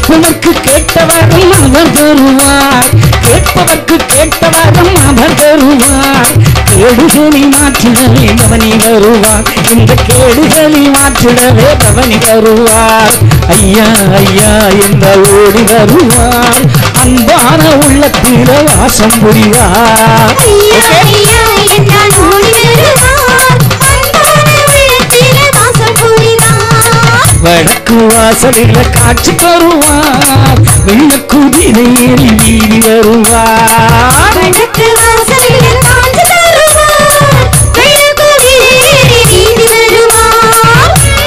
கேட்பதற்கு கேட்டவரும் அவர் தருவார் கேட்பதற்கு கேட்டவரும் அவர் தருவார் கேடுகளை மாற்றிடவே பவனி வருவார் இந்த கேடுகளை மாற்றிடவே பவனி வருவார் ஐயா ஐயா என்ற ஓடி வருவார் அன்பான உள்ளத்தில வாசம் புரிவார் ஐயா ஐயா என்றால் ஓடி வருவார் அன்பான உள்ளத்திலே வாசம் புரிவார் வடக்கு வாசலில் காட்சி தருவார் வெள்ள குதிரை ஏறி வீதி வருவார் வடக்கு வாசலில் காட்சி தருவார் வெள்ளக்குதிரை வீதி வருவார்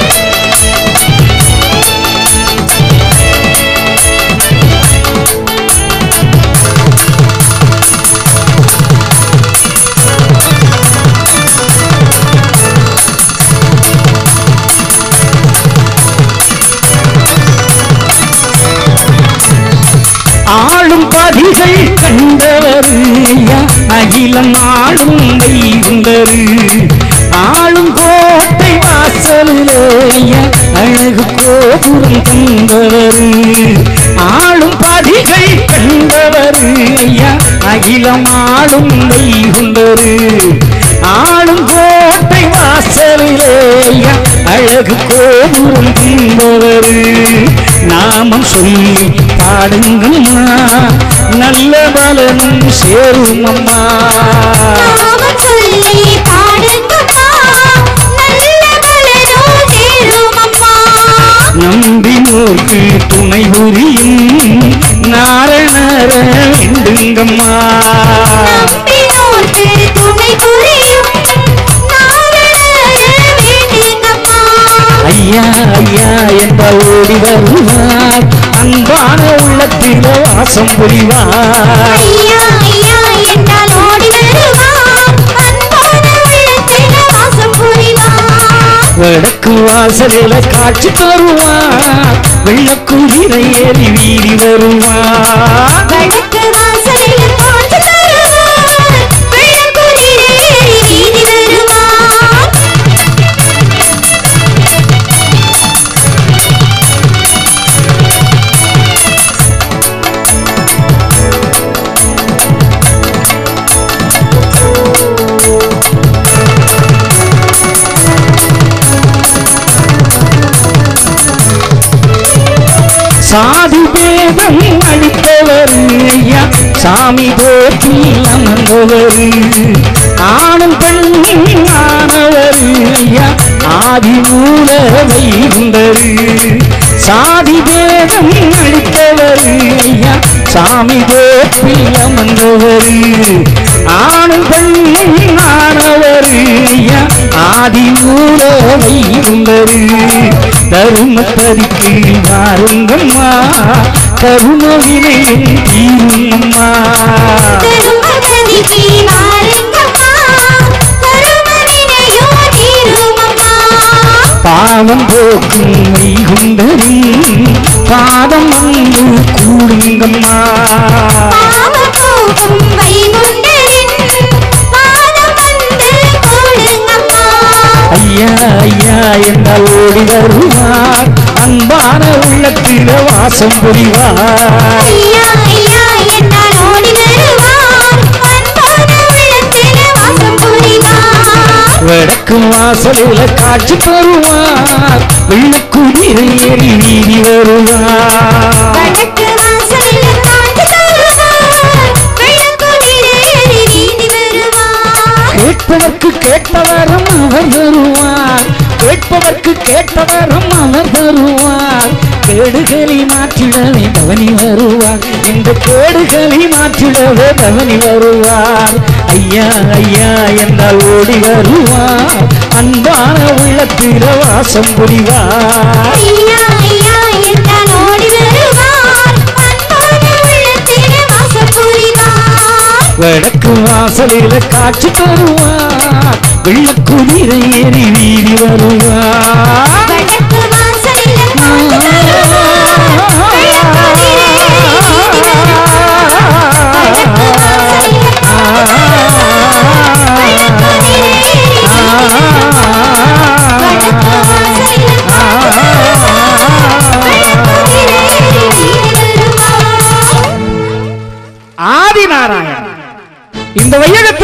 ஆளும் பதிகள் கண்டவர் ஐயா, அகிலம் ஆளும் வைகுண்டரு ஆளும் கோட்டை வாசலிலேய அழகு கோபுரம் தந்தவர் ஆளும் பதிகள் கண்டவர் ஐயா, அகிலம் ஆளும் வைகுண்டரு ஆளும் கோட்டை வாசலிலேய அழகு கோபுரம் தந்தவர் நாமம் சொல்லி பாடுங்கம்மா நல்ல பலனும் சேரும் அம்மா நாமம் சொல்லி பாடுங்கம்மா நல்ல பலனோ சேரும் அம்மா நம்பினோர்க்கு துணை புரியும் நாரணர வேண்டுங்கம்மா நம்பினோர்க்கு துணை புரியும் நாரணர வேண்டுங்கம்மா ஐயா ஐயா என்ற ஓடி வருவார் அன்பான உள்ளத்தில வாசம் புரிவார் ஐயா ஐயா என்றால் ஓடி வருவார் அன்பான உள்ளத்திலே வாசம் புரிவார் வடக்கு வாசலில காட்சி தருவார் வெள்ளக்குதிரை ஏறி வீதி வருவார் வடக்கு வாசலில் காட்சி தருவார் வெள்ளக்குதிரை வீதி வருவார் சாதி பேதம் அளித்தவர் ஐயா சாமி போற்றி அமர்ந்தவர் ஆணும் பெண்ணும் ஆனவர் ஐயா ஆதி மூல வைகுண்டர் சாதி பேதம் அளித்தவர் ஐயா சாமி போற்றி அமர்ந்தவர் ஆணும் பெண்ணும் ஆனவர் ஐயா ஆதி மூல வைகுண்டர் தருமப்பதிக்கு வாருங்கம்மா கருணவினையும் தீருங்கம்மா கருமகதிக்கு வாருங்கம்மா கருமவினையோ தீருமம்மா பாவம் போக்கும் வைகுண்டரின் பாதம் வந்து கூடுங்கம்மா பாவம் போகும் வைகுண்டரின் பாதம் வந்து கூடுங்கம்மா ஐயா ஐயா என்றால் ஓடி வருவார் அன்பான உள்ளத்தில வாசம் புரிவார் ஐயா ஐயா என்றால் ஓடி வருவார் அன்பான உள்ளத்திலே வாசம் புரிவார் வடக்கு வாசலில காட்சி தருவார் வெள்ளக்குதிரை ஏறி வீதி வருவார் வடக்கு வாசலில் காட்சி தருவார் வெள்ளக்குதிரை வீதி வருவார் கேட்பதற்கு கேட்டவரும் அவர் தருவார் கேட்பதற்கு கேட்டவரும் அவர் தருவார் கேடுகளை மாற்றிடவே பவனி வருவார் இந்த கேடுகளை மாற்றிடவே பவனி வருவார் ஐயா ஐயா என்றால் ஓடி வருவார் அன்பான உள்ளத்தில வாசம் புரிவார் ஐயா ஐயா என்றால் ஓடி வருவார் அன்பான உள்ளத்திலே வாசம் புரிவார் வடக்கு வாசலில காட்சி தருவார் வெள்ளக்குதிரை ஏறி வீதி வருவார் வடக்கு வாசலில் காட்சி தருவார் வெள்ளக்குதிரை வீதி வருவார்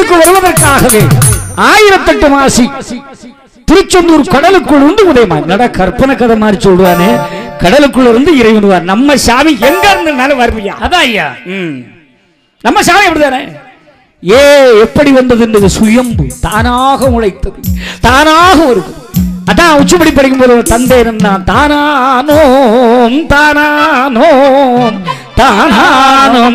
வையத்துக்கு வருவதற்காகவே ஆயிரத்தெட்டு மாசி திருச்செந்தூர் கடலுக்குள் இருந்து உதயமா நட கற்பனை கதை மாதிரி சொல்றானே கடலுக்குள்ள இருந்து இறைவன் வருவார். நம்ம சாமி எங்க இருந்தாலும் வருவியா அதான் ஐயா ம். நம்ம சாமி அப்படிதானே ஏ எப்படி வந்தது என்பது சுயம்பு தானாக உழைத்தது தானாக வருது அதான் உச்சிப்படி படிக்கும் போது தந்தை நான் தானானோம் தானானோம் தானானோம்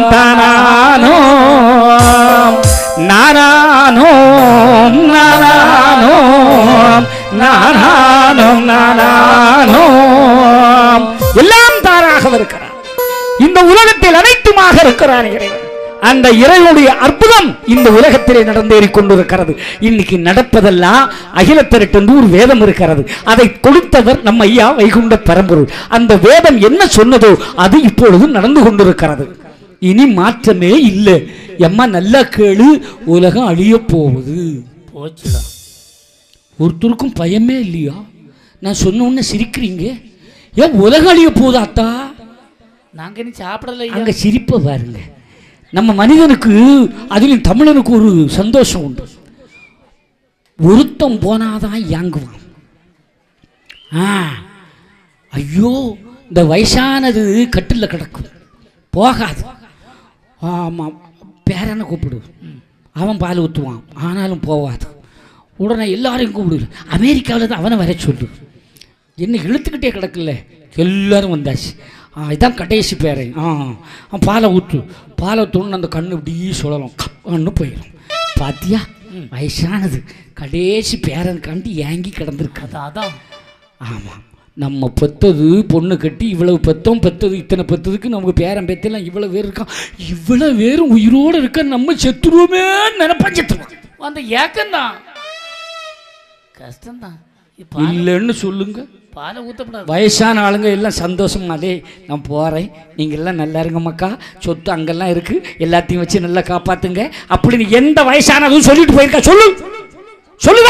தானானோம் நானானோம் நானானோம் நானானோம் நானானோம் எல்லாம் தானாக இருக்கிறார் இந்த உலகத்தில் அனைத்துமாக இருக்கிறான் இறைவன் அந்த இறைவனுடைய அற்புதம் இந்த உலகத்திலே நடந்தேறிக் கொண்டிருக்கிறது இன்னைக்கு நடப்பதெல்லாம் அகிலத்திரட்டு ஒரு வேதம் இருக்கிறது அதை கொடுத்தவர் நம்ம ஐயா வைகுண்ட பரம்பொருள் அந்த வேதம் என்ன சொன்னதோ அது இப்பொழுது நடந்து கொண்டிருக்கிறது இனி மாற்றமே இல்லை எம்மா நல்லா கேளு உலகம் அழிய போகுது போச்சுடா ஒருத்தருக்கும் பயமே இல்லையா நான் சொன்ன உடனே சிரிக்கிறீங்க ஏன் உலகம் அழிய போகுதா அத்தா நாங்க இனி சாப்பிடல ஐயா அங்க சிரிப்பை பாருங்க நம்ம மனிதனுக்கு அதிலும் தமிழனுக்கு ஒரு சந்தோஷம் உண்டு ஒருத்தம் போனாதான் யாங்குவான் ஆ ஐயோ இந்த வயசானது கட்டில் கிடக்கும் போகாது ஆமாம் பேரனை கூப்பிடு அவன் பால் ஊற்றுவான் ஆனாலும் போகாது உடனே எல்லாரையும் கூப்பிடு அமெரிக்காவில் தான் அவனை வர சொல்லு என்ன இழுத்துக்கிட்டே கிடக்கல எல்லாரும் வந்தாச்சு ஆ இதான் கடைசி பேரை ஆ ஆ, பாலை ஊற்று பாலை ஊற்றுன்னு அந்த கண்ணு இப்படி சுழலும் கண்ணு போயிடும் பாத்தியா வயசானது கடைசி பேரனுக்காண்டி ஏங்கி கிடந்திருக்காது அதான் அதான் ஆமாம் நம்ம பெத்தது பொண்ணு கட்டி இவ்வளவு பெத்தோம் பெத்தது இத்தனை பெத்ததுக்கு நமக்கு பேரன் பேத்தெல்லாம் இவ்வளவு பேர் இருக்கான் இவ்வளவு பேரும் உயிரோடு இருக்க நம்ம செத்துருவோமே நினைப்பா செத்துருவோம் அந்த ஏக்கம் தான் கஷ்டம்தான் இது பால் இல்லைன்னு சொல்லுங்க பாலை ஊத்தப்படாது வயசான ஆளுங்க எல்லாம் சந்தோஷமாலே நான் போகிறேன் நீங்கள் எல்லாம் நல்லா இருங்க மக்கா சொத்து அங்கெல்லாம் இருக்கு எல்லாத்தையும் வச்சு நல்லா காப்பாத்துங்க அப்படின்னு எந்த வயசானதும் சொல்லிட்டு போயிருக்கா சொல்லு சொல்லுதா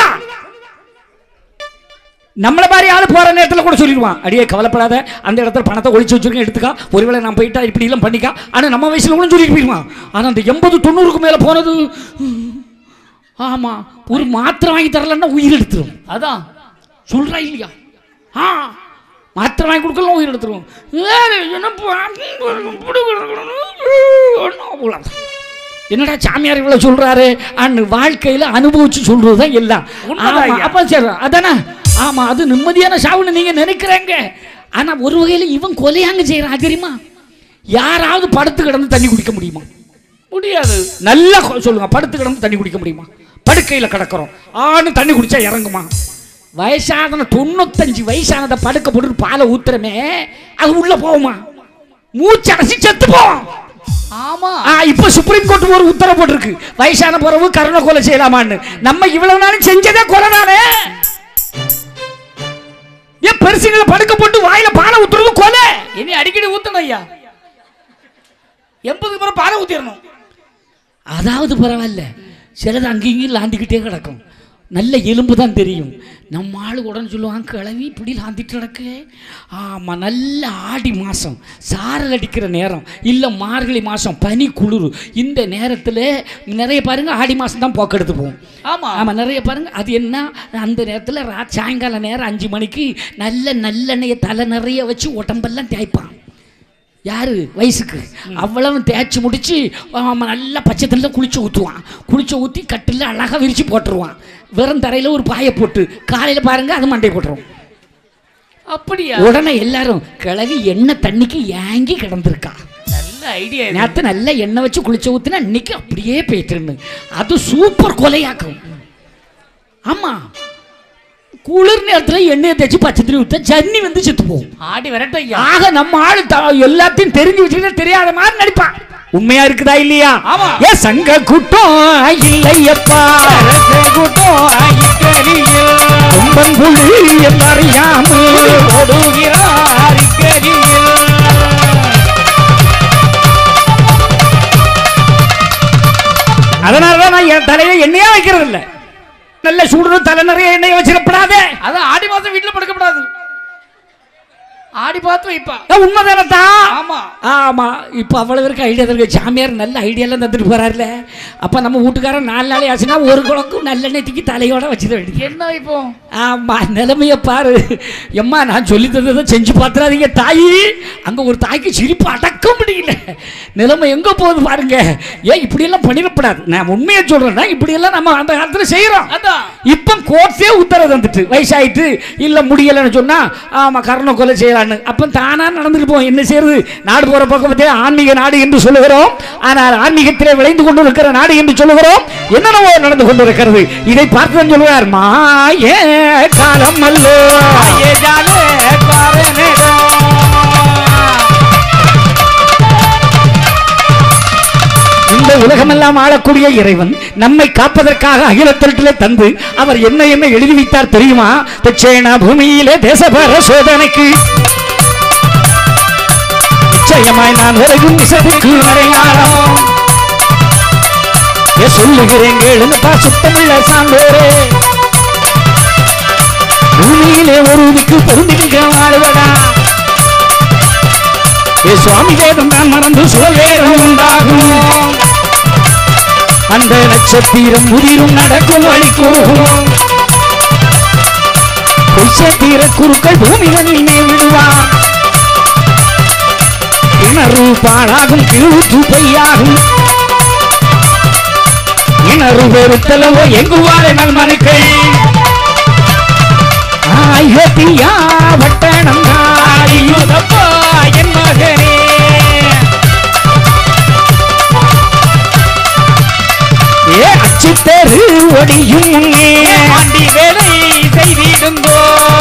நம்மள மாதிரி ஆளு போற நேரத்தில் கூட சொல்லிடுவான் அடியே கவலைப்படாத அந்த இடத்துல பணத்தை ஒழிச்சு வச்சிருக்கேன் எடுத்துக்கா ஒருவேளை நான் போயிட்டா இப்படி எல்லாம் பண்ணிக்கா ஆனா நம்ம வயசுல கூட சொல்லிட்டு போயிடுவான் ஆனா அந்த எண்பது தொண்ணூறுக்கு மேல போனது ஆமா ஒரு மாத்திரை வாங்கி தரலன்னா உயிர் எடுத்துரும் அதான் சொல்றா இல்லையா ஆ மாத்திரை வாங்கி கொடுக்கலாம் உயிர் எடுத்துருவோம் வேற என்ன ப- என்னடா சாமியார் இவ்வளவு சொல்றாரு அன்னு வாழ்க்கையில அனுபவிச்சு சொல்றதுதான் எல்லாம் உண்மைதான் ஆமா, ஐயா. அப்ப சரி அதானே ஆமா அது நிம்மதியான சாவுன்னு நீங்க நினைக்கிறீங்க ஆனா ஒரு வகையில இவன் கொலையாங்க செய்யறான் தெரியுமா யாராவது படுத்து கிடந்து தண்ணி குடிக்க முடியுமா முடியாது நல்லா கொ- சொல்லுங்க படுத்து கிடந்து தண்ணி குடிக்க முடியுமா படுக்கையில் கிடக்கிறோம் ஆணு தண்ணி குடிச்சா இறங்குமா வயசான தொண்ணூத்தஞ்சு வயசானதை படுக்க போட்டு பாலை ஊத்துறமே அது உள்ள போகுமா மூச்சு அடைச்சி செத்து போவோம் ஆமா ஆ, இப்ப சுப்ரீம் கோர்ட் ஒரு உத்தரவு போட்டிருக்கு வயசான பிறகு கருணை கொலை செய்யலாமான்னு நம்ம இவ்வளவு நாளும் செஞ்சதே கொலை தானே ஏன் பெருசுங்களை படுக்க போட்டு வாயில பாலை ஊத்துறது கொலை இனி அடிக்கடி ஊத்தணும் ஐயா எண்பதுக்கு பிறகு பாலை ஊத்திடணும் அதாவது பரவாயில்ல சிலது அங்கேயும் இங்கேயும் லாந்திக்கிட்டே கிடக்கும் நல்ல எலும்பு தான் தெரியும் நம்ம ஆளு உடனே சொல்லுவான் கிளவி இப்படி லாந்திட்டு கிடக்கு ஆமாம் நல்ல ஆடி மாதம் சாரல் அடிக்கிற நேரம் இல்லை மார்கழி மாதம் பனி குளிர் இந்த நேரத்தில் நிறைய பாருங்க ஆடி மாதம் தான் போக்கெடுத்து போகும் ஆமா ஆமாம் நிறைய பாருங்க அது என்ன அந்த நேரத்தில் ரா சாயங்கால நேரம் அஞ்சு மணிக்கு நல்ல நல்லெண்ணெயை தலை நிறைய வச்சு உடம்பெல்லாம் தேய்ப்பான் யாரு வயசுக்கு அவ்வளவு தேய்ச்சி முடிச்சு ஆமா, நல்லா பச்சை தண்ணியில் குளிச்சு ஊற்றுவான் குளிச்சு ஊற்றி கட்டில் அழகாக விரிச்சு போட்டுருவான் வெறும் தரையில் ஒரு பாயை போட்டு காலையில் பாருங்க அது மண்டை போட்டுரும் அப்படியா உடனே எல்லாரும் கிளவி எண்ணெய் தண்ணிக்கு ஏங்கி கிடந்திருக்கா நல்ல ஐடியா நேற்று நல்ல எண்ணெய் வச்சு குளிச்சு ஊற்றினா இன்னைக்கு அப்படியே போயிட்டுருன்னு அது சூப்பர் கொலையாக்கும் ஆமா குளிர் நேரத்தில் எண்ணெயை தேய்ச்சி பச்சை தண்ணி ஊற்ற ஜன்னி வந்து செத்து போகும் ஆடி விரட்டும் ஐயா ஆக நம்ம ஆளு த- எல்லாத்தையும் தெரிஞ்சு வச்சுக்கிட்டு தெரியாத மாதிரி நடிப்பான் உண்மையா இருக்குதா இல்லையா ஆமா. ஏ சங்க கூட்டம் இல்லையப்பா கூட்டம் கொம்பன் புள்ளி அறியாமல் ஓடுகிறார் இக்கரியில். அதனாலதான் நான் என் தலையில எண்ணெயா வைக்கிறது இல்ல நல்ல சூடு தலை நிறைய எண்ணெய் வச்சிடப்படாதே அதான் ஆடி மாசம் வீட்டுல படுக்கப்படாது ஆடி பார்த்து வைப்பா உண்மைதானத்தான் ஆமா ஆமா இப்போ அவ்வளவு இருக்கு ஐடியா இருக்கு சாமியார் நல்ல ஐடியாலாம் தந்துட்டு போறாருல அப்ப நம்ம வீட்டுக்காரன் நாலு நாளே ஆச்சுன்னா ஒரு குழக்கும் நல்ல நெத்திக்கு தலையோட வச்சுத வேண்டியது என்ன வைப்போம் ஆமா நிலைமைய பாரு எம்மா நான் சொல்லி தந்ததை செஞ்சு பார்த்துறாதீங்க தாயி அங்க ஒரு தாய்க்கு சிரிப்பு அடக்க முடியல நிலைமை எங்க போகுது பாருங்க ஏன் இப்படியெல்லாம் பண்ணிடக்கூடாது நான் உண்மையை சொல்றேன்னா இப்படியெல்லாம் நம்ம அந்த காலத்துல செய்யறோம் அதான் இப்ப கோர்ட்டே உத்தரவு வந்துட்டு வயசாயிட்டு இல்ல முடியலன்னு சொன்னா ஆமா கருணை கொலை செய்யலான்னு அப்ப தானா நடந்துட்டு போவோம் என்ன செய்யறது நாடு போற பக்கம் பார்த்தா ஆன்மீக நாடு என்று சொல்லுகிறோம் ஆனால் ஆன்மீகத்திலே விளைந்து கொண்டு இருக்கிற நாடு என்று சொல்லுகிறோம் என்னென்னவோ நடந்து கொண்டு இருக்கிறது இதை பார்த்து சொல்லுவார் மாய காலம் அல்லோ ஐயே ஜாலே காரணேடோ இந்த உலகமெல்லாம் ஆளக்கூடிய இறைவன் நம்மை காப்பதற்காக அகிலத்திலே தந்து அவர் என்ன என்ன எழுதி வைத்தார் தெரியுமா தட்சேனா பூமியிலே தேசபர சோதனைக்கு நிச்சயமாய் நான் விரைவும் விசதிக்கு மறையாளம் ஏ சொல்லுகிறேன் கேளுங்கப்பா சுத்தமுள்ள சான்றோரே பூமியிலே ஒரு விக்கு பொருந்திக்க வாழ்வடா ஏ சுவாமி வேதம் தான் மறந்து சுழவேரம் உண்டாகும் அந்த நட்சத்திரம் உதிரும் நடக்கும் வழி கூறும் பொய்சத்தீர குருக்கள் பூமிகளிலே விடுவான் கிணறு பாழாகும் கிழூற்று பொய்யாகும் கிணறு வெறுத்தலவோ எங்குவாரே நல்மனுக்கள் ஆயோத்தியா வட்டணம் நாடியும் யுதப்பா என் மகனே ஏ அச்சு தெரு ஒடியும் முன்னே ஆண்டி வேலை செய்திடுங்கோ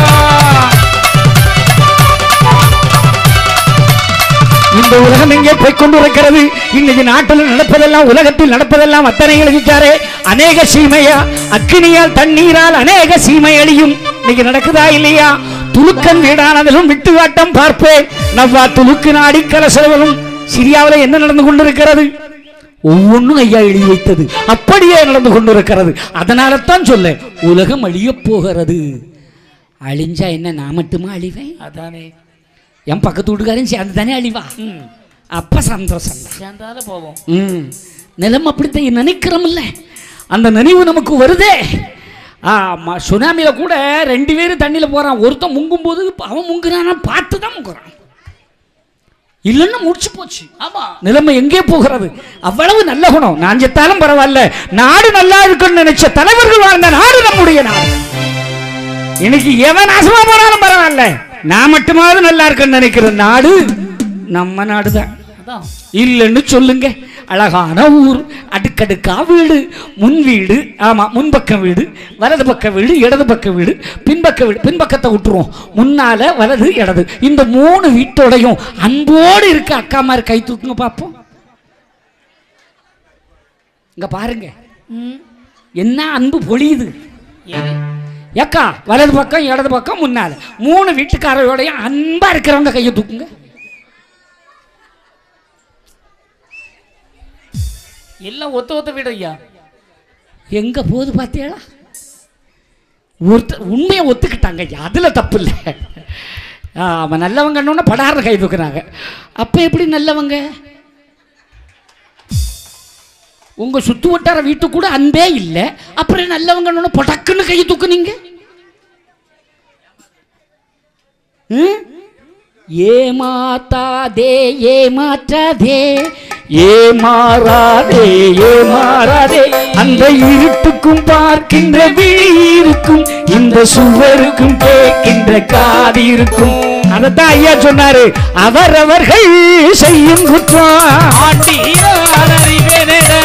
இந்த உலகம் எங்கே போய் கொண்டு இருக்கிறது இன்னைக்கு நாட்டில் நடப்பதெல்லாம் உலகத்தில் நடப்பதெல்லாம் அத்தனை எழுதிட்டாரே அநேக சீமையா அக்கினியால் தண்ணீரால் அநேக சீமை அழியும் இன்னைக்கு நடக்குதா இல்லையா துலுக்கன் வீடானதிலும் விட்டு வாட்டம் பார்ப்பேன் நவ்வா துலுக்கு நாடி கலசலவனும் சிரியாவில் என்ன நடந்து கொண்டிருக்கிறது ஒவ்வொன்றும் ஐயா எழுதி வைத்தது அப்படியே நடந்து கொண்டிருக்கிறது அதனால தான் சொல்ல உலகம் அழியப் போகிறது அழிஞ்சா என்ன நான் மட்டுமா அழிவேன் அதானே என் பக்கத்து வீட்டுக்காரன் சேர்ந்து தானே அழிவா ம் அப்ப சந்தோஷம் தான் சேர்ந்தால போவோம் ம் நிலம் அப்படித்தான் நினைக்கிறோம்ல அந்த நினைவு நமக்கு வருதே ஆமா சுனாமியில கூட ரெண்டு பேரும் தண்ணியில போறான் ஒருத்தன் முங்கும் போது அவன் முங்குறானா பார்த்து தான் முங்குறான் இல்லைன்னா முடிச்சு போச்சு ஆமா நிலைமை எங்கே போகிறது அவ்வளவு நல்ல குணம் நான் செத்தாலும் பரவாயில்ல நாடு நல்லா இருக்குன்னு நினைச்ச தலைவர்கள் வாழ்ந்த நாடு நம்முடைய நாடு இன்னைக்கு எவன் நாசமா போனாலும் பரவாயில்ல நான் மட்டுமாவது நல்லா இருக்குன்னு நினைக்கிற நாடு நம்ம நாடுதான் அதான் இல்லைன்னு சொல்லுங்க அழகான ஊர் அடுக்கடுக்கா வீடு முன் வீடு ஆமா முன்பக்கம் வீடு வலது பக்க வீடு இடது பக்க வீடு பின்பக்க வீடு பின்பக்கத்தை விட்டுருவோம் முன்னால வலது இடது இந்த மூணு வீட்டோடையும் அன்போடு இருக்க அக்கா மாதிரி கை தூக்குங்க பார்ப்போம் இங்க பாருங்க ம் என்ன அன்பு பொழியுது ஏது ஏக்கா வலது பக்கம் இடது பக்கம் முன்னால மூணு வீட்டுக்காரோடையும் அன்பா இருக்கிறவங்க கையை தூக்குங்க எல்லாம் ஒத்த ஒத்த வீடு ஐயா எங்க போகுது பார்த்தீங்களா ஒருத்தர் உண்மையை ஒத்துக்கிட்டாங்க ஐயா அதுல தப்பு இல்லை அவன் நல்லவங்கன்னு படார கை தூக்குறாங்க அப்ப எப்படி நல்லவங்க உங்க சுத்து வட்டார வீட்டு கூட அன்பே இல்லை அப்புறம் நல்லவங்கன்னு பொடக்குன்னு கை தூக்குனீங்க ம்? ஏமாத்தாதே ஏமாற்றாதே ஏமாறாதே ஏமாறாதே அந்த இருட்டுக்கும் பார்க்கின்ற விழி இருக்கும் இந்த சுவருக்கும் கேட்கின்ற காது இருக்கும் அதத்தான் ஐயா சொன்னாரு அவரவர்கள் செய்யும் குற்றம் ஆண்டி நான் அறிவேனேடா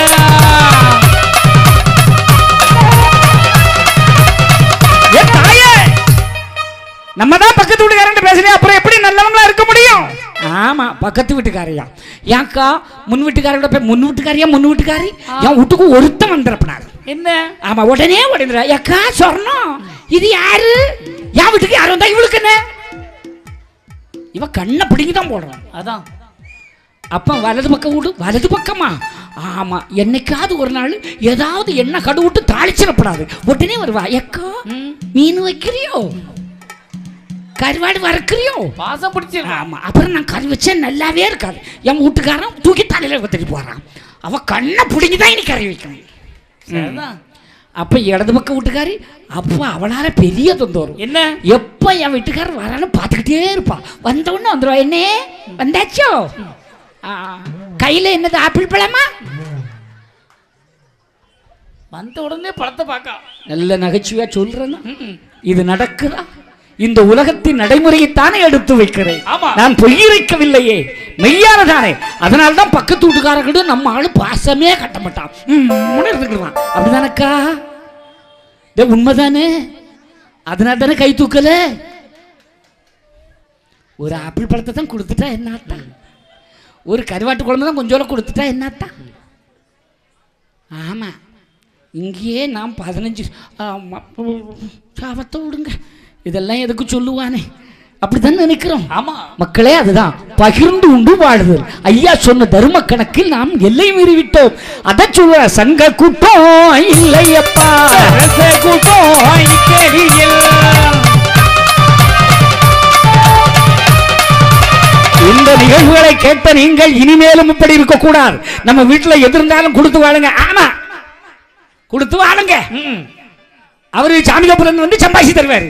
ஏ தாயே நம்ம தான் பக்கத்து வீட்டுக்காரன் பேசுறேன் அப்புறம் எப்படி நல்லவங்களா இருக்க முடியும் ஆமா பக்கத்து வீட்டுக்காரியா ஏன்க்கா முன் வீட்டுக்காரோட போய் முன் வீட்டுக்காரியா முன் வீட்டுக்காரி என் வீட்டுக்கு ஒருத்தன் வந்துடப்படாது என்ன ஆமா உடனே உடனே ஏக்கா சொர்ணம் இது யாரு என் வீட்டுக்கு யாரும் வந்தா இவளுக்கு என்ன இவ கண்ணை பிடிங்கி தான் போடுறான் அதான் அப்ப வலது பக்கம் விடு வலது பக்கமா ஆமா என்னைக்காவது ஒரு நாள் ஏதாவது எண்ணெய் கடு விட்டு தாளிச்சிடப்படாது உடனே வருவா எக்கா ம் மீன் வைக்கிறியோ கருவாடு வறுக்கிறியோ பாசம் பிடிச்சி ஆமா அப்புறம் நான் கறி வச்சேன் நல்லாவே இருக்காது என் வீட்டுக்காரன் தூக்கி தலையில ஊத்திட்டு போறான் அவ கண்ணை பிடிங்கி தான் இனி கறி வைக்கணும் சரிதான். அப்ப இடது பக்கம் வீட்டுக்காரி அப்போ அவளால பெரிய தொந்தரவு என்ன எப்ப என் வீட்டுக்காரர் வரான்னு பார்த்துக்கிட்டே இருப்பா வந்த உடனே வந்துடுவா என்னே வந்தாச்சோ ஆ, கையில என்னது ஆப்பிள் பழமா வந்த உடனே படத்தை பார்க்க நல்ல நகைச்சுவையா சொல்றேன்னா இது நடக்குதா இந்த உலகத்தின் நடைமுறையைத்தானே எடுத்து வைக்கிறேன் ஆமா. நான் பொய்யிரைக்கவில்லையே மெய்யானதானே அதனால தான் பக்கத்து வீட்டுக்காரர்கிட்ட நம்ம ஆளு பாசமே கட்ட மாட்டான் ம், இருந்துக்கிடுவான் அப்படிதானக்கா இதே உண்மைதானே அதனால தானே கை தூக்கல ஒரு ஆப்பிள் பழத்தை தான் கொடுத்துட்டா என்னத்தா ஒரு கருவாட்டு குழம்பு தான் கொஞ்சோல கொடுத்துட்டா என்னத்தா ஆமா இங்கேயே நான் பதினஞ்சு ஆமா, சாபத்தை விடுங்க இதெல்லாம் எதுக்கு சொல்லுவானே அப்படித்தான் நினைக்கிறோம் ஆமா மக்களே அதுதான் பகிர்ந்து உண்டு வாழுதல் ஐயா சொன்ன தர்ம கணக்கில் நாம் எல்லை மீறி விட்டோம் அதை சொல்ற சங்க கூட்டம் இல்லையப்பா ரச கூட்டம் இக்கேடியில். இந்த நிகழ்வுகளை கேட்ட நீங்கள் இனிமேலும் இப்படி இருக்க கூடாது நம்ம வீட்டுல எது இருந்தாலும் கொடுத்து வாழுங்க ஆமா கொடுத்து வாழுங்க ம். அவரு சாமிகபுரம் வந்து சம்பாசி தருவாரு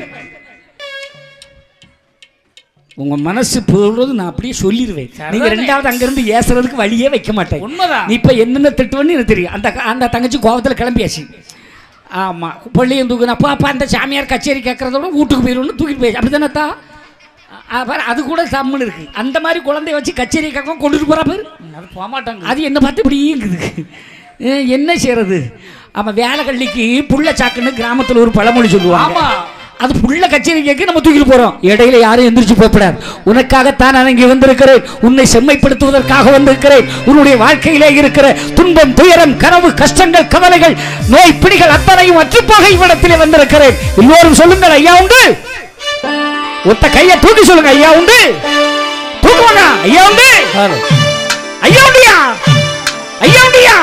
உங்க மனசு போடுறது நான் அப்படியே சொல்லிடுவேன் சரிதானே. நீங்க ரெண்டாவது அங்கிருந்து ஏசுறதுக்கு வழியே வைக்க மாட்டேன் உண்மைதான். நீ இப்ப என்னென்ன திட்டுவன்னு எனக்கு தெரியும் அந்த அந்த தங்கச்சி கோபத்துல கிளம்பியாச்சு ஆமா பள்ளியும் தூக்குன அப்போ அப்போ அந்த சாமியார் கச்சேரி கேட்கறத விட வீட்டுக்கு போயிடும்னு தூக்கிட்டு போயிடுச்சு அப்படிதானத்தா அ- பாரு, அது கூட சம்முன்னு இருக்கு அந்த மாதிரி குழந்தைய வச்சு கச்சேரி கேட்க கொண்டுட்டு போறா பேர் அது போக மாட்டாங்க அது என்ன பார்த்து இப்படிங்குது அஹ் என்ன செய்யறது ஆமா வேலை கள்ளிக்கு புள்ள சாக்குன்னு கிராமத்துல ஒரு பழமொழி சொல்லுவாங்க ஆமா. அது புள்ள கச்சேரி கேட்க நம்ம தூக்கிட்டு போறோம் இடையில யாரும் எந்திரிச்சு போகக்கூடாது உனக்காகத்தான் நான் இங்கே வந்திருக்கிறேன் உன்னை செம்மைப்படுத்துவதற்காக வந்திருக்கிறேன் உன்னுடைய வாழ்க்கையிலே இருக்கிற துன்பம் துயரம் கனவு கஷ்டங்கள் கவலைகள் நோய் பிடிகள் அத்தனையும் அற்றுப்போக இவ்விடத்திலே வந்திருக்கிறேன் எல்லோரும் சொல்லுங்கள் ஐயா உண்டு ஒத்த கையை தூக்கி சொல்லுங்க ஐயா உண்டு தூக்குவாங்க ஐயா உண்டு ஐயா உண்டியா ஐயா உண்டியா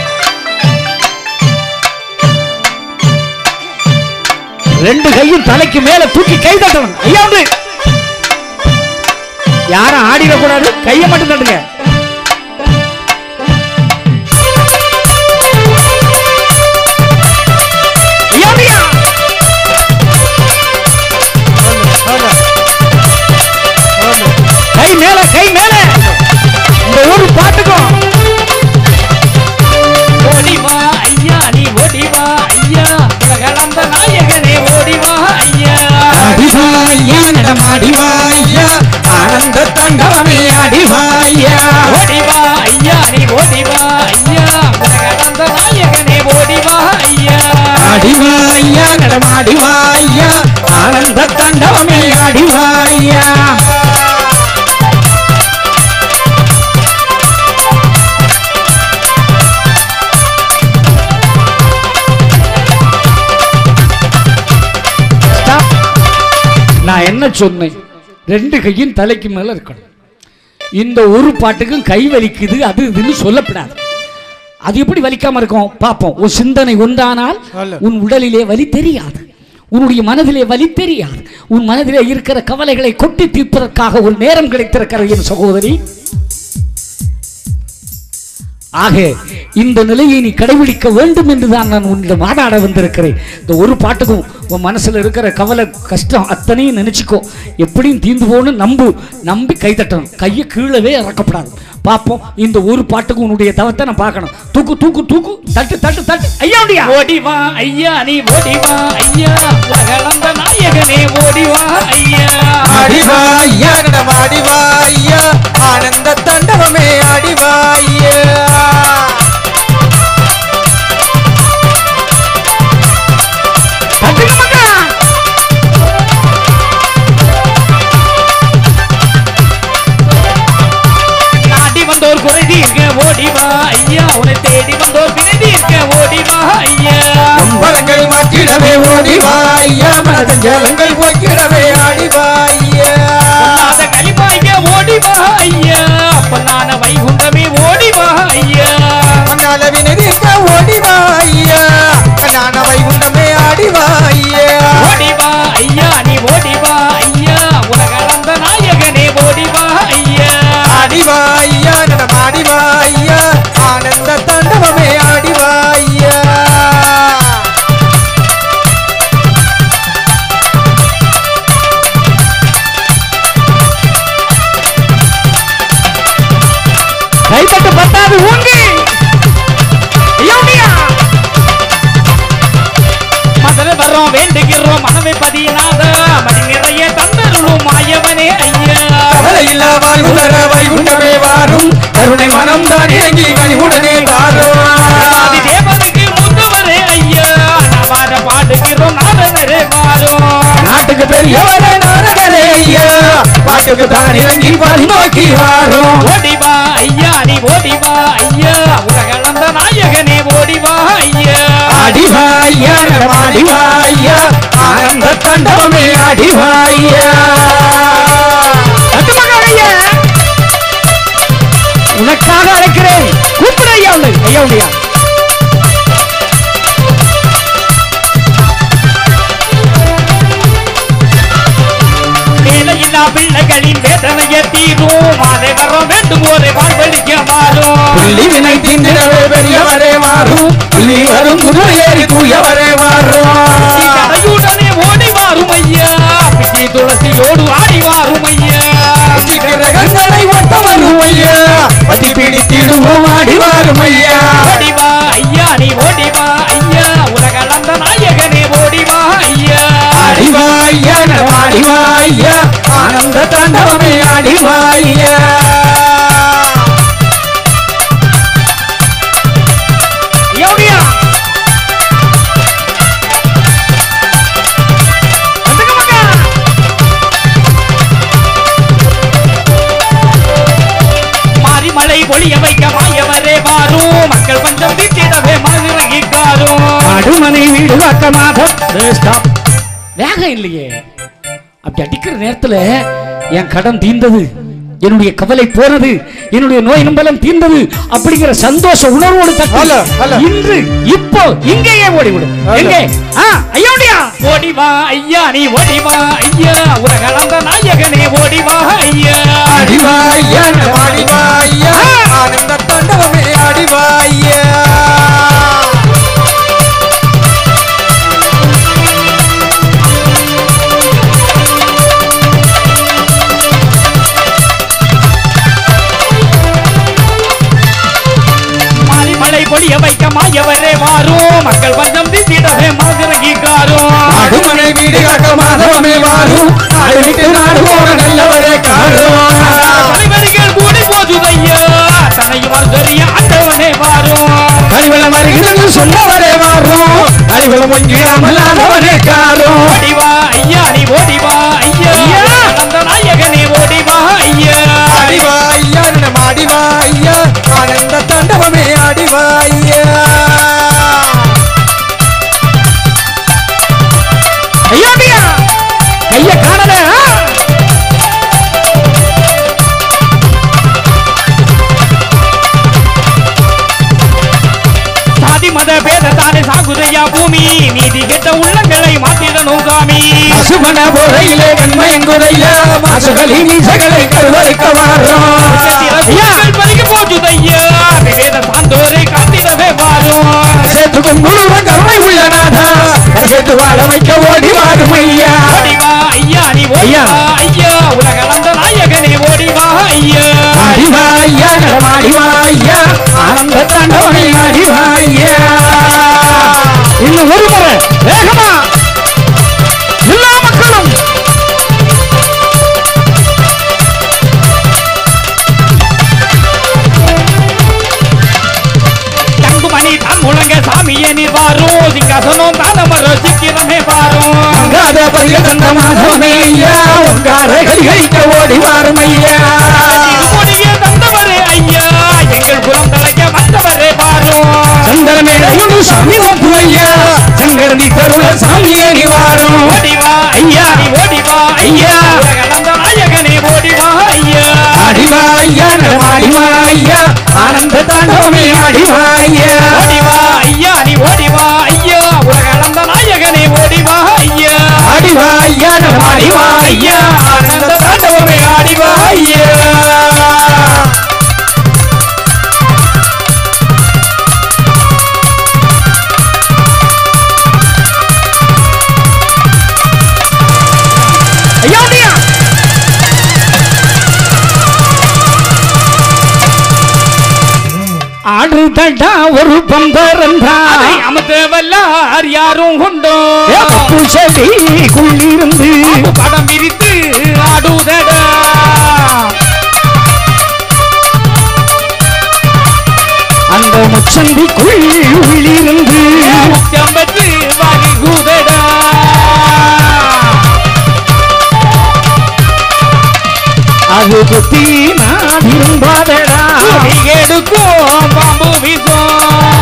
ரெண்டு கையும் தலைக்கு மேல தூக்கி கை தட்டணும் ஐயா உண்டு யாரும் ஆடிடக்கூடாது கையை மட்டும் தட்டுங்க ஐயா உண்டியா கை மேல கை மேல இந்த ஊர் பாட்டுக்கும் ஓடிவா ஐயா நீ ஓடிவா ஐயா உலகளந்த நாயகனே ஓடிவா ஐயா அடிவாயா நடமாடிவாயா ஆனந்த தண்டவமே அடிவாயா ஓடிவா ஐயா நீ ஓடிவா ஐயா உலகளந்த நாயகனே ஓடிவா ஐயா அடிவாயா நடமாடிவாயா ஆனந்த தண்டவமே அடிவாயா Stop. நான் என்ன சொன்னேன் ரெண்டு கையும் தலைக்கு மேல இருக்கணும் இந்த ஒரு பாட்டுக்கும் கை வலிக்குது அது இதுன்னு சொல்லப்படாது அது எப்படி வலிக்காம இருக்கும் பார்ப்போம் உன் சிந்தனை ஒன்றானால் உன் உடலிலே வலி தெரியாது உன்னுடைய மனதிலே வலி தெரியாது உன் மனதிலே இருக்கிற கவலைகளை கொட்டி தீர்ப்பதற்காக ஒரு நேரம் கிடைத்திருக்கிறது என் சகோதரி ஆக இந்த நிலையை நீ கடைபிடிக்க வேண்டும் என்றுதான் நான் உன்னிடம் வாதாட வந்திருக்கிறேன் இந்த ஒரு பாட்டுக்கும் உன் மனசுல இருக்கிற கவலை கஷ்டம் அத்தனையும் நினைச்சுக்கோ எப்படியும் தீர்ந்து போகணும் நம்பு நம்பி கை தட்டணும் கையை கீழவே இறக்கப்படாது பார்ப்போம் இந்த ஒரு பாட்டுக்கும் உன்னுடைய தவத்தை நான் பார்க்கணும் தூக்கு தூக்கு தூக்கு தட்டு தட்டு தட்டு ஐயா உண்டியா ஓடிவா ஐயா நீ ஓடிவா ஐயா உலகளந்த நாயகனே ஓடிவா ஐயா அடிவாயா நடமாடிவாயா ஆனந்த தண்டவமே அடிவாயா தட்டுங்க மக்கா நாடி வந்தோர் குறை தீர்க்க ஓடிவா ஐயா உன்னை தேடி வந்தோர் வினை தீர்க்க ஓடிவா ஐயா வளங்கள் மாற்றிடவே ஓடிவாயா மனதஞ்சலங்கள் போக்கிடவே அடிவாயா பொல்லாத களிப்பாய்க்க அது ஊங்கி ஐயோடியா மதுரை வர்றோம் வேண்டுகிறோம் மனமே பதியனாத மணி நிறைய தந்தருளும் மாயவனே ஐயா கவலையில்லா வாழ்வுதர வைகுண்டமே வாரும் கருணை மனம் தான் இறங்கி கனிவுடனே வாரும் ஆதி தேவனுக்கு முந்தவரே ஐயா நவார பாடுகிறோம் நாரதரே வாரும் நாட்டுக்கு பெரியவரே நாரதரே ஐயா பாட்டுக்கு தான் இறங்கி பறி நோக்கி வாரும் ஓடிவா ஐயா நீ ஓடிவா ஐயா உலகளந்த நாயகனே ஓடிவா ஐயா அடிவா ஐயா அடிவா ஐயா ஆனந்த தண்டவமே அடிவா ஐயா ஐயா உனக்காக அழைக்கிறேன் கூப்பிடு ஐயா உன்னை ஐயா உடையா வேலையில்லா பிள்ளைகளின் வேதனையை தீரும் மாலை வரம் வேண்டும் ஒரு வாழ்வழிக்க மாறும் புள்ளி வினை திந்திரவே பெரியவரே வாரும் புள்ளி வரும் குதிரை ஏறி தூயவரே வாரும் கரையுடனே ஓடி வாரும் ஐயா பிச்சி துளசியோடு ஆடி வாரும் ஐயா கிரகங்களை ஒட்ட வரும் ஐயா பதி பிடித்திடுவோம் ஆடி வாரும் ஐயா ஓடிவா ஐயா நீ ஓடிவா ஐயா உலகளந்த நாயகனே ஓடிவா ஐயா அடிவா ஐயா அடிவா ஐயா ஆனந்த தாண்டவமே அடிவா ஐயா யோகியா வந்துங்க மகா மாரிமலை ஒளிய வைக்க மாயவரே வாரும் மக்கள் பஞ்சம் தீட்டிடவே மனதிறங்கிக்காரும் அடுமனை வீடு வாக்க மாதம் ஸ்டாப் வேகம் இல்லையே அப்படி அடிக்கிற நேரத்துல என் கடன் தீர்ந்தது என்னுடைய கவலை போனது என்னுடைய நோய் நம்பலம் தீர்ந்தது அப்படிங்கிற சந்தோஷ உணர்வோடு தட்டி அல்ல, அல்ல. இன்று இப்போ இங்கேயே ஓடிவிடு எங்கே ஆ ஐயோடியா ஓடிவா ஐயா நீ ஓடிவா ஐயா உலகளந்த நாயகனே ஓடிவா ஐயா அடிவா ஐயா அடிவா ஐயா ஆனந்த தாண்டவமே அடிவா ஐயா மாரிமலை பொழிய வைக்க மாயவரே வாரும் மக்கள் பஞ்சம் தீட்டிடவே மனதிறங்கிக்காரும் அடுமனை வீடு காக்க மாதவமே வாரும் நாடு விட்டு நாடு போற நல்லவரே காரும் தலைவர்கள் கூடி போதுதையா தன்னை மறுதறிய ஆண்டவனே வாரும் கனிவளம் வருகிறது சொன்னவரே வாரும் அறிவளம் ஒன்றியாமல் ஆனவனே காரும் ஓடிவா ஐயா நீ ஓடிவா ஐயா அந்த நாயகனே ஓடிவா ஐயா அடிவா ஐயா நம்ம அடிவா ஐயா ஆனந்த தாண்டவமே அடிவா ஐயா ஐயோடியா கைய காணல ஆ? சாதி மத பேத தானே சாகுதையா பூமி நீதி கெட்ட உள்ளங்களை மாத்திடணும் காமி பசுமன போதையிலே கண்மயங்குதையில மாசுகளி மீசகளை கருவறுக்க வாரோம் சிறப்புகள் பறிக்க போச்சுதையா விவேத சான்றோரை காத்திடவே வாரும் சேத்துக்கும் முழுவன் கருணை உள்ள நாதா சேர்த்து வாழ வைக்க ஓடி வாரும் ஐயா ஓடிவா ஐயா நீ ஓடிவா ஐயா உலகளந்த நாயகனே ஓடிவா ஐயா அடிவா ஐயா நம்ம அடிவா ஐயா ஆனந்த தாண்டவனை அடிவா ஐயா இன்னும் ஒரு முறை வேகமா எல்லா மக்களும் தங்குமணி தான் முழங்க சாமியே நீ வாரும் சிங்காசனம் தானமர சிக்கிரமே வாரும் அங்காத பரிய தந்த மாதவனே ஐயா உங்கார கைகளிக்க ஓடி வாரும் ஐயா திருமொழியே தந்தவரே ஐயா எங்கள் குலம் தலைக்க வந்தவரே வாரும் சந்திரமேடையோடு சாமி ஒப்பு ஐயா சங்கரதி கருள சாமியே நீ வாரும் ஓடிவா ஐயா நீ ஓடிவா ஐயா உலகளந்த நாயகனே ஓடிவா ஐயா அடிவா ஐயா நம்ம அடிவா ஐயா ஆனந்த தாண்டவமே அடிவா ஐயா ஓடிவா ஐயா நீ ஓடிவா ஐயா உலகளந்த நாயகனே ஓடிவா ஐயா அடிவா ஐயா நம்ம அடிவா ஐயா ஆனந்த தாண்டவமே அடிவா ஐயா ஐயோடியா ஆடுதடா ஒரு பம்பரந்தான் அதை அமர்த்தவல்லார் யாரும் கொண்டோ செடிக்குள்ளிருந்து படம் விரித்து ஆடுதடா அந்த முச்சந்திக்குள் உள்ளிருந்து முக்கம்பத்து வரிகுதடா அது புத்தி நான் விரும்பாதடா எடுக்கும் பாம்பு வீசும்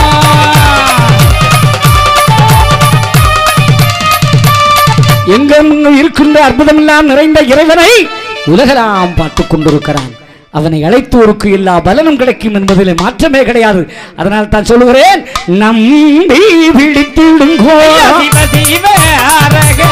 எங்கும் இருக்கின்ற அற்புதமெல்லாம் நிறைந்த இறைவனை உலகெல்லாம் பார்த்துக் கொண்டிருக்கிறான் அவனை அழைத்தோருக்கு எல்லா பலனும் கிடைக்கும் என்பதில் மாற்றமே கிடையாது அதனால் தான் சொல்லுகிறேன் நம்பி விழித்திடுங்கோ சிவ சிவ அரகர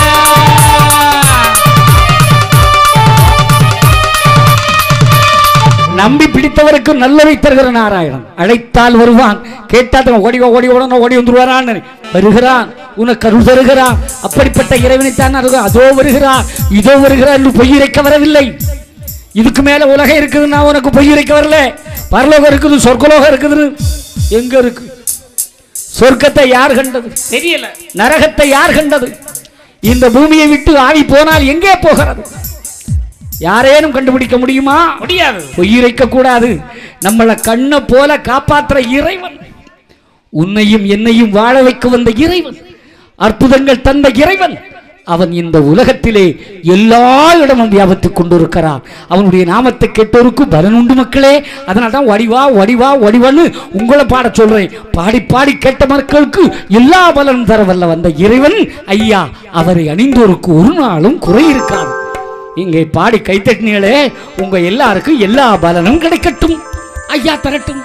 நம்பி பிடித்தவருக்கு நல்லவை தருகிற நாராயணன் அழைத்தால் வருவான் கேட்டால் ஓடி வா, ஓடி ஓடன ஓடி வந்துருவாரான் வருகிறான் உனக்கு அருள் தருகிறான் அப்படிப்பட்ட இறைவனைத்தான் அருள் அதோ வருகிறான் இதோ வருகிறான் என்று பொய்யுரைக்க வரவில்லை இதுக்கு மேல உலகம் இருக்குது நான் உனக்கு பொய்யுரைக்க வரல பரலோகம் இருக்குது சொர்க்கலோகம் இருக்குது எங்க இருக்கு சொர்க்கத்தை யார் கண்டது தெரியல நரகத்தை யார் கண்டது இந்த பூமியை விட்டு ஆவி போனால் எங்கே போகிறது யாரேனும் கண்டுபிடிக்க முடியுமா முடியாது பொய்யுரைக்க கூடாது நம்மளை கண்ணை போல காப்பாற்றுற இறைவன் உன்னையும் என்னையும் வாழ வைக்க வந்த இறைவன் அற்புதங்கள் தந்த இறைவன் அவன் இந்த உலகத்திலே எல்லா இடமும் வியாபித்துக் கொண்டிருக்கிறான் அவனுடைய நாமத்தை கேட்டோருக்கு பலன் உண்டு மக்களே அதனால தான் வடிவா வடிவா வடிவான்னு உங்களை பாட சொல்றேன் பாடி பாடி கேட்ட மக்களுக்கு எல்லா பலனும் தர வல்ல வந்த இறைவன் ஐயா அவரை அணிந்தோருக்கு ஒரு நாளும் குறை இருக்காது இங்கே பாடி கைத்தட்டினீங்களே உங்க எல்லாருக்கும் எல்லா பலனும் கிடைக்கட்டும் ஐயா தரட்டும்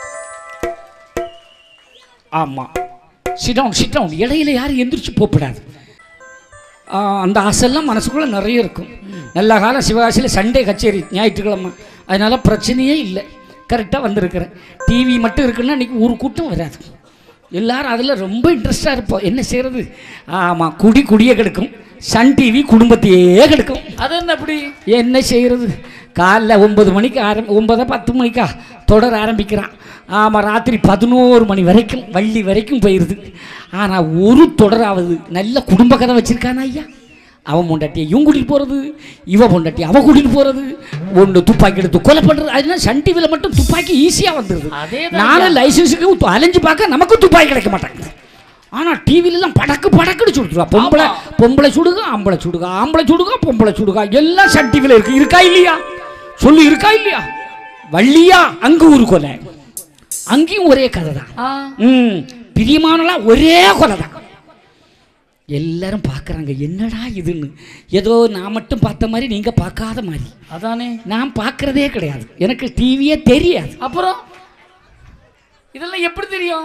ஆமா சிடவுன் சிடவுன் இடையில யாரும் எந்திரிச்சு போகக்கூடாது ஆ, அந்த ஆசையெல்லாம் மனசுக்குள்ள நிறைய இருக்கும் நல்ல காலம் சிவகாசியில் சண்டே கச்சேரி ஞாயிற்றுக்கிழமை அதனால பிரச்சனையே இல்லை கரெக்டாக வந்திருக்கிறேன் டிவி மட்டும் இருக்குன்னா இன்னைக்கு ஒரு கூட்டம் வராது எல்லாரும் அதில் ரொம்ப இன்ட்ரெஸ்டாக இருப்போம் என்ன செய்யறது ஆமாம் குடி குடியே கெடுக்கும் சன் டிவி குடும்பத்தையே கெடுக்கும் அது என்ன அப்படி என்ன செய்கிறது காலைல ஒன்பது மணிக்கு ஆரம் ஒன்பதா பத்து மணிக்கா தொடர ஆரம்பிக்கிறான் ஆமாம் ராத்திரி பதினோரு மணி வரைக்கும் வள்ளி வரைக்கும் போயிடுது ஆனால் ஒரு தொடராவது நல்ல குடும்ப கதை வச்சிருக்கானா ஐயா அவன் பொண்டாட்டியை இவன் கூட்டிகிட்டு போகிறது இவ பொண்டாட்டி அவ கூட்டிகிட்டு போகிறது ஒன்று துப்பாக்கி எடுத்து கொலை பண்ணுறது அதனால சன் டிவியில் மட்டும் துப்பாக்கி ஈஸியாக வந்துடுது அதேதான் நானும் லைசன்ஸுக்கு து- அலைஞ்சு பார்க்க நமக்கும் துப்பாக்கி கிடைக்க மாட்டாங்க ஆனால் டிவிலெலாம் படக்கு படக்குன்னு சுடுறா பொம்பளை பொம்பளை சுடுக ஆம்பளை சுடுக ஆம்பளை சுடுக பொம்பளை சுடுக எல்லாம் சன் டிவியில் இருக்கு இருக்கா இல்லையா சொல்லு இருக்கா இல்லையா வள்ளியா அங்கு ஒரு கொலை அங்கேயும் ஒரே கதை தான் ம் பிரியமானலாம் ஒரே கொலை தான் எல்லாரும் பார்க்குறாங்க என்னடா இதுன்னு ஏதோ நான் மட்டும் பார்த்த மாதிரி நீங்கள் பார்க்காத மாதிரி அதானே நான் பார்க்குறதே கிடையாது எனக்கு டிவியே தெரியாது அப்புறம் இதெல்லாம் எப்படி தெரியும்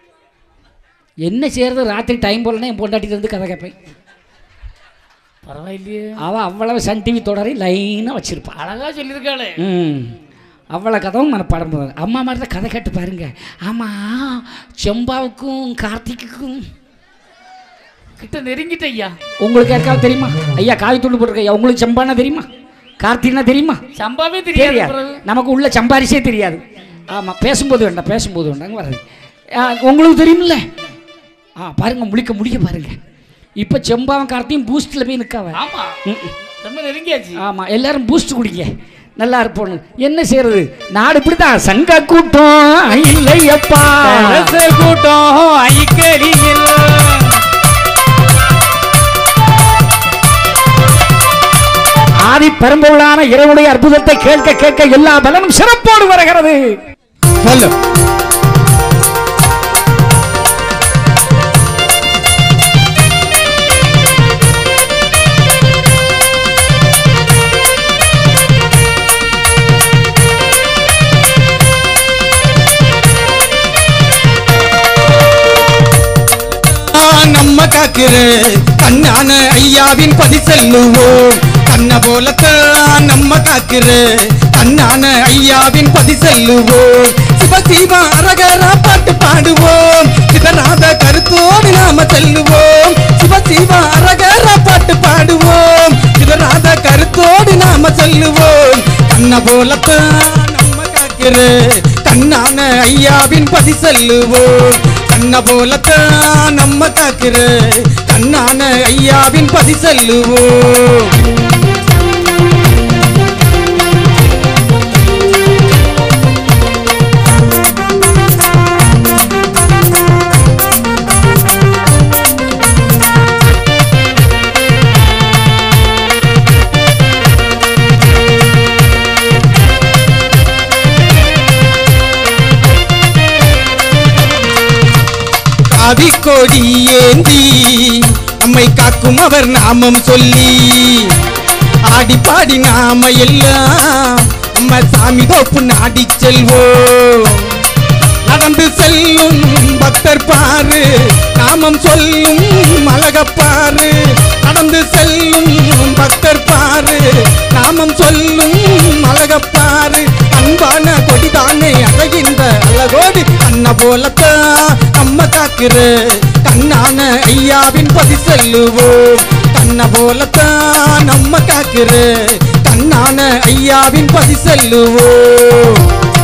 என்ன செய்யறது ராத்திரி டைம் போலன்னா என் பொண்டாட்டிட்டு வந்து கதை கேட்பேன் பரவாயில்லையே அவள் அவ்வளவு சன் டிவி தொடரை லைனாக வச்சிருப்பா அழகா சொல்லியிருக்காளே ம் அவ்வளோ கதவும் மனப்பாடம் பண்ணுவாங்க அம்மா மாதிரி தான் கதை கேட்டு பாருங்க ஆமாம் செம்பாவுக்கும் கார்த்திக்குக்கும் கிட்ட நெருங்கிட்ட ஐயா உங்களுக்கு யாருக்காவது தெரியுமா ஐயா காவி துண்டு போட்டிருக்க ஐயா உங்களுக்கு செம்பானா தெரியுமா கார்த்திக்னா தெரியுமா சம்பாவே தெரியாது தெரியாது பிறகு. நமக்கு உள்ள சம்பாரிசே தெரியாது ஆமாம் பேசும்போது வேண்டாம் பேசும்போது வேண்டாங்க வர்றது ஆ, உங்களுக்கு தெரியுமில்ல ஆ பாருங்க முழிக்க முடிக்க பாருங்க இப்போ செம்பாவன் கார்த்தியும் பூஸ்டில் போய் நிற்காவ ஆமா ம் ம். ரொம்ப நெருங்கியாச்சு ஆமா எல்லாரும் பூஸ்ட் குடிங்க நல்லா இருப்போம் என்ன செய்யறது நாடு இப்படிதான் சங்க கூட்டம் இல்லையப்பா அரச கூட்டம் ஐக்கரியில் ஆதி பெரும்பொருளான இறைவனுடைய அற்புதத்தை கேட்க கேட்க எல்லா பலனும் சிறப்போடு வருகிறது சொல்லு நம்ம காக்கிற கண்ணான ஐயாவின் பதி செல்லுவோம் கண்ண போலத்தான் நம்ம காக்கிற கண்ணான ஐயாவின் பதி செல்லுவோம் சிவ சிவ அரகரா பாட்டு பாடுவோம் சிவராத கருத்தோடு நாம செல்லுவோம் சிவ சிவ அரகரா பாட்டு பாடுவோம் சிவராத கருத்தோடு நாம செல்லுவோம் கண்ண போலத்தான் நம்ம காக்கிற கண்ணான ஐயாவின் பதி செல்லுவோம் கண்ண போலத்தான் நம்ம காக்கிற கண்ணான ஐயாவின் பதி செல்லுவோம் காவிக்கொடி ஏந்தி நம்மை காக்கும் அவர் நாமம் சொல்லி ஆடி பாடி நாம எல்லாம் நம்ம சாமி தோப்பு நாடி செல்வோம் நடந்து செல்லும் பக்தர் பாரு நாமம் சொல்லும் அழகப்பாரு நடந்து செல்லும் பக்தர் பாரு நாமம் சொல்லும் அழகப்பாரு அன்பான கொடிதானே அழகின்ற அழகோடு அண்ண போலத்தான் நம்ம காக்கிற கண்ணான ஐயாவின் பதி செல்லுவோம் கண்ண போலத்தான் நம்ம காக்கிற கண்ணான ஐயாவின் பதி செல்லுவோம்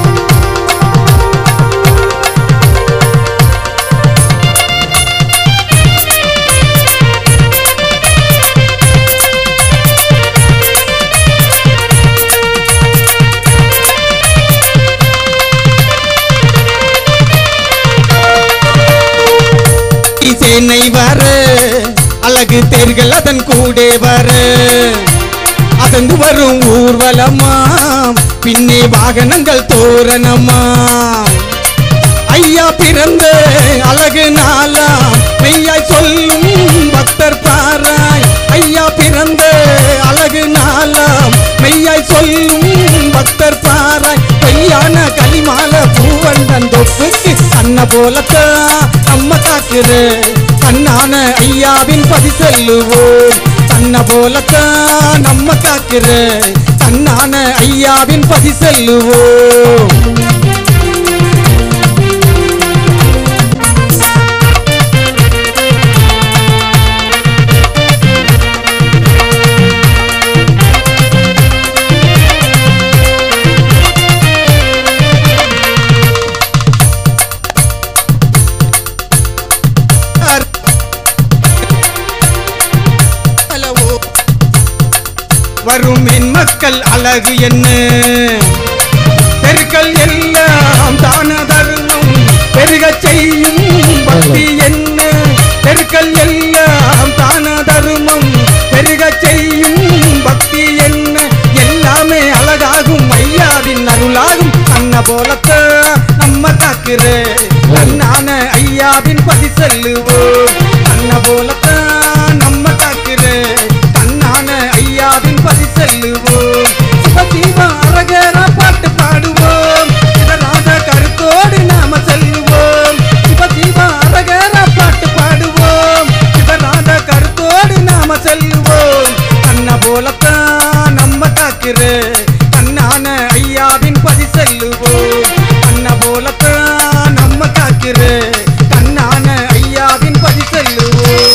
சேனை வர அழகு தேர்கள் அதன் கூட வர அதந்து வரும் ஊர்வலமா பின்னே வாகனங்கள் தோரணமா ஐயா பிறந்த அழகு நாளாம் மெய்யாய் சொல்லும் பக்தர் பாராய் ஐயா பிறந்த அழகு நாளாம் மெய்யாய் சொல்லும் பக்தர் பாராய் பொய்யான களிமால பூவண்டன் தொப்புக்கு அன்ன போலத்தான் நம்ம காக்கிற கண்ணான ஐயாவின் பதி செல்லுவோம் கண்ண போலத்தான் நம்ம காக்கிற கண்ணான ஐயாவின் பதி செல்லுவோம் அளவோ வரும் என் மக்கள் அழகு என்ன தெருக்கள் எல்லாம் தான தருணம் பெருகச் செய்யும் பக்தி என்ன தெருக்கள் எல்லாம் தான தருமம் பெருகச் செய்யும் பக்தி என்ன எல்லாமே அழகாகும் ஐயாவின் அருளாகும் அண்ண போலத்த நம்ம காக்கிற அண்ணான ஐயாவின் பதி செல்லுவோம் அண்ண போலத்தான் நம்ம காக்கிற கண்ணான ஐயாவின் பதி செல்லுவோம் சிவசிவ அரகர பாட்டு பாடுவோம் இதராத கருத்தோடு நாம செல்லுவோம் சிவசிவ அரகர பாட்டு பாடுவோம் இதராத கருத்தோடு நாம செல்லுவோம் கண்ண போலத்தான் நம்ம காக்கிற கண்ணான ஐயாவின் பதி செல்லுவோம் கண்ண போலத்தான் நம்ம காக்கிற கண்ணான ஐயாவின் பதி செல்லுவோம்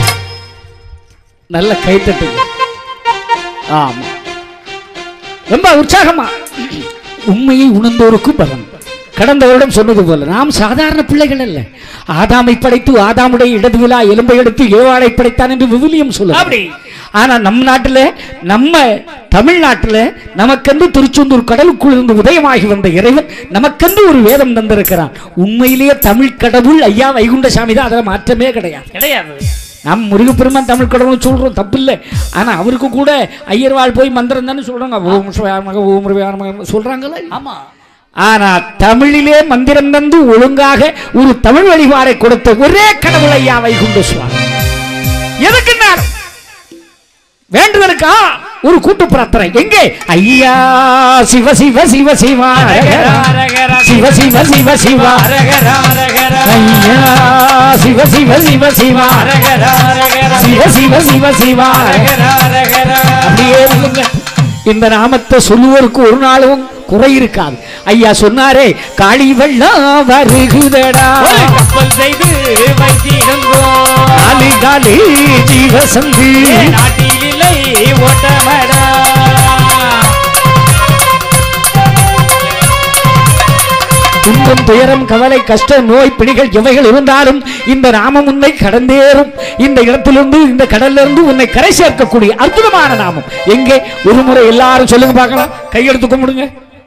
நல்ல கைத்தட்டுங்க ஆமா ரொம்ப உற்சாகமா உண்மையை உணர்ந்தோருக்கும் பலம் கடந்த வருடம் சொன்னது போல நாம் சாதாரண பிள்ளைகள் அல்ல ஆதாமை படைத்து ஆதாமுடைய இடது விழா எலும்பை எடுத்து ஏவாளை படைத்தான் என்று விவிலியம் சொல்லுது அப்படி. ஆனா நம் நாட்டுல நம்ம தமிழ்நாட்டுல நமக்கென்று திருச்செந்தூர் கடலுக்குள் இருந்து உதயமாகி வந்த இறைவன் நமக்கென்று ஒரு வேதம் தந்திருக்கிறான் உண்மையிலேயே தமிழ் கடவுள் ஐயா வைகுண்டசாமி தான் அதில் மாற்றமே கிடையாது கிடையாது நம் முருகப்பெருமான் தமிழ் கடவுள் சொல்றோம் தப்பு இல்லை ஆனா அவருக்கு கூட ஐயர்வாள் போய் மந்திரம் தானே சொல்றாங்க ஓம் சிவாயமக ஓம் சிவாயமக சொல்றாங்கல்ல ஆமா ஆனா தமிழிலே மந்திரம் தந்து ஒழுங்காக ஒரு தமிழ் வழிபாடை கொடுத்த ஒரே கடவுள் ஐயா வைகுண்ட சுவாமி எதுக்கு நேரம் வேண்டுதலுக்கா ஒரு கூட்டு பிரார்த்தனை எங்கே ஐயா சிவ சிவ சிவ சிவா சிவ சிவ சிவ சிவா ஐயா சிவ சிவ சிவ சிவா சிவ சிவ சிவ சிவா அப்படியே இருக்குங்க இந்த நாமத்தை சொல்லுவோருக்கு ஒரு நாளும் குறை இருக்காது ஐயா சொன்னாரே காளி வெள்ளம் வருகுதடா ஒரு கப்பல் செய்து வைத்திருந்தோம் காலி காலி ஜீவசந்தி நாட்டில் இல்லை ஓட்டமடா துன்பம் துயரம் கவலை கஷ்டம் நோய் பிணிகள் எவைகள் இருந்தாலும் இந்த நாமம் உன்னை கடந்தேறும் இந்த இடத்திலிருந்து இந்த கடல்ல இருந்து உன்னை கரை சேர்க்கக்கூடிய அற்புதமான நாமம் எங்கே ஒரு முறை எல்லாரும் சொல்லுங்க பார்க்கலாம் கையெடுத்து கும்பிடுங்க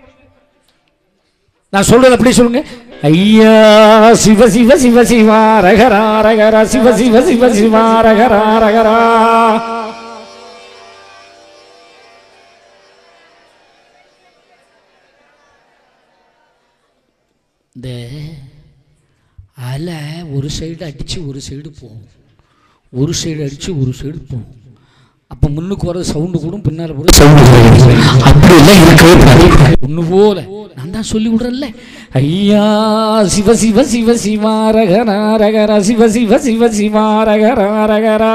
நான் சொல்றது அப்படி சொல்லுங்க ஐயா சிவ சிவ சிவ சிவா ரகரா ரகரா சிவ சிவ சிவ சிவா ரகரா ரகரா இந்த அலை ஒரு சைடு அடித்து ஒரு சைடு போகும் ஒரு சைடு அடித்து ஒரு சைடு போகும் அப்போ முன்னுக்கு வர சவுண்டு கூட பின்னால் போகிற சவுண்டு அப்படி எல்லாம் இருக்கவே ஒன்று போல நான் தான் சொல்லி விடுறேன்ல ஐயா சிவ சிவ சிவ சிவா ரகரா ரகரா சிவ சிவ சிவ சிவா ரகரா ரகரா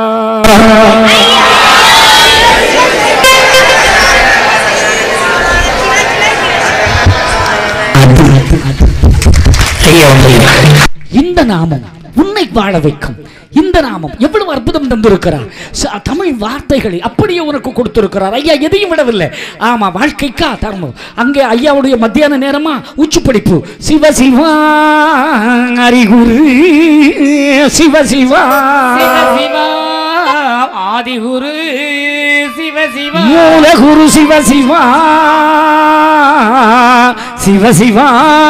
இந்த நாமம் உன்னை வாழ வைக்கும் இந்த நாமம் எவ்வளவு அற்புதம் தந்திருக்கிறார் ச- தமிழ் வார்த்தைகளை அப்படியே உனக்கு கொடுத்திருக்கிறார் ஐயா எதையும் விடவில்லை ஆமா வாழ்க்கைக்கா தர்மம் அங்கே ஐயாவுடைய மத்தியான நேரமா உச்சி படிப்பு சிவ சிவா அறிகுரு சிவ சிவா சிவ சிவா ஆதிகுரு சிவ சிவா மூலகுரு சிவ சிவா சிவ சிவா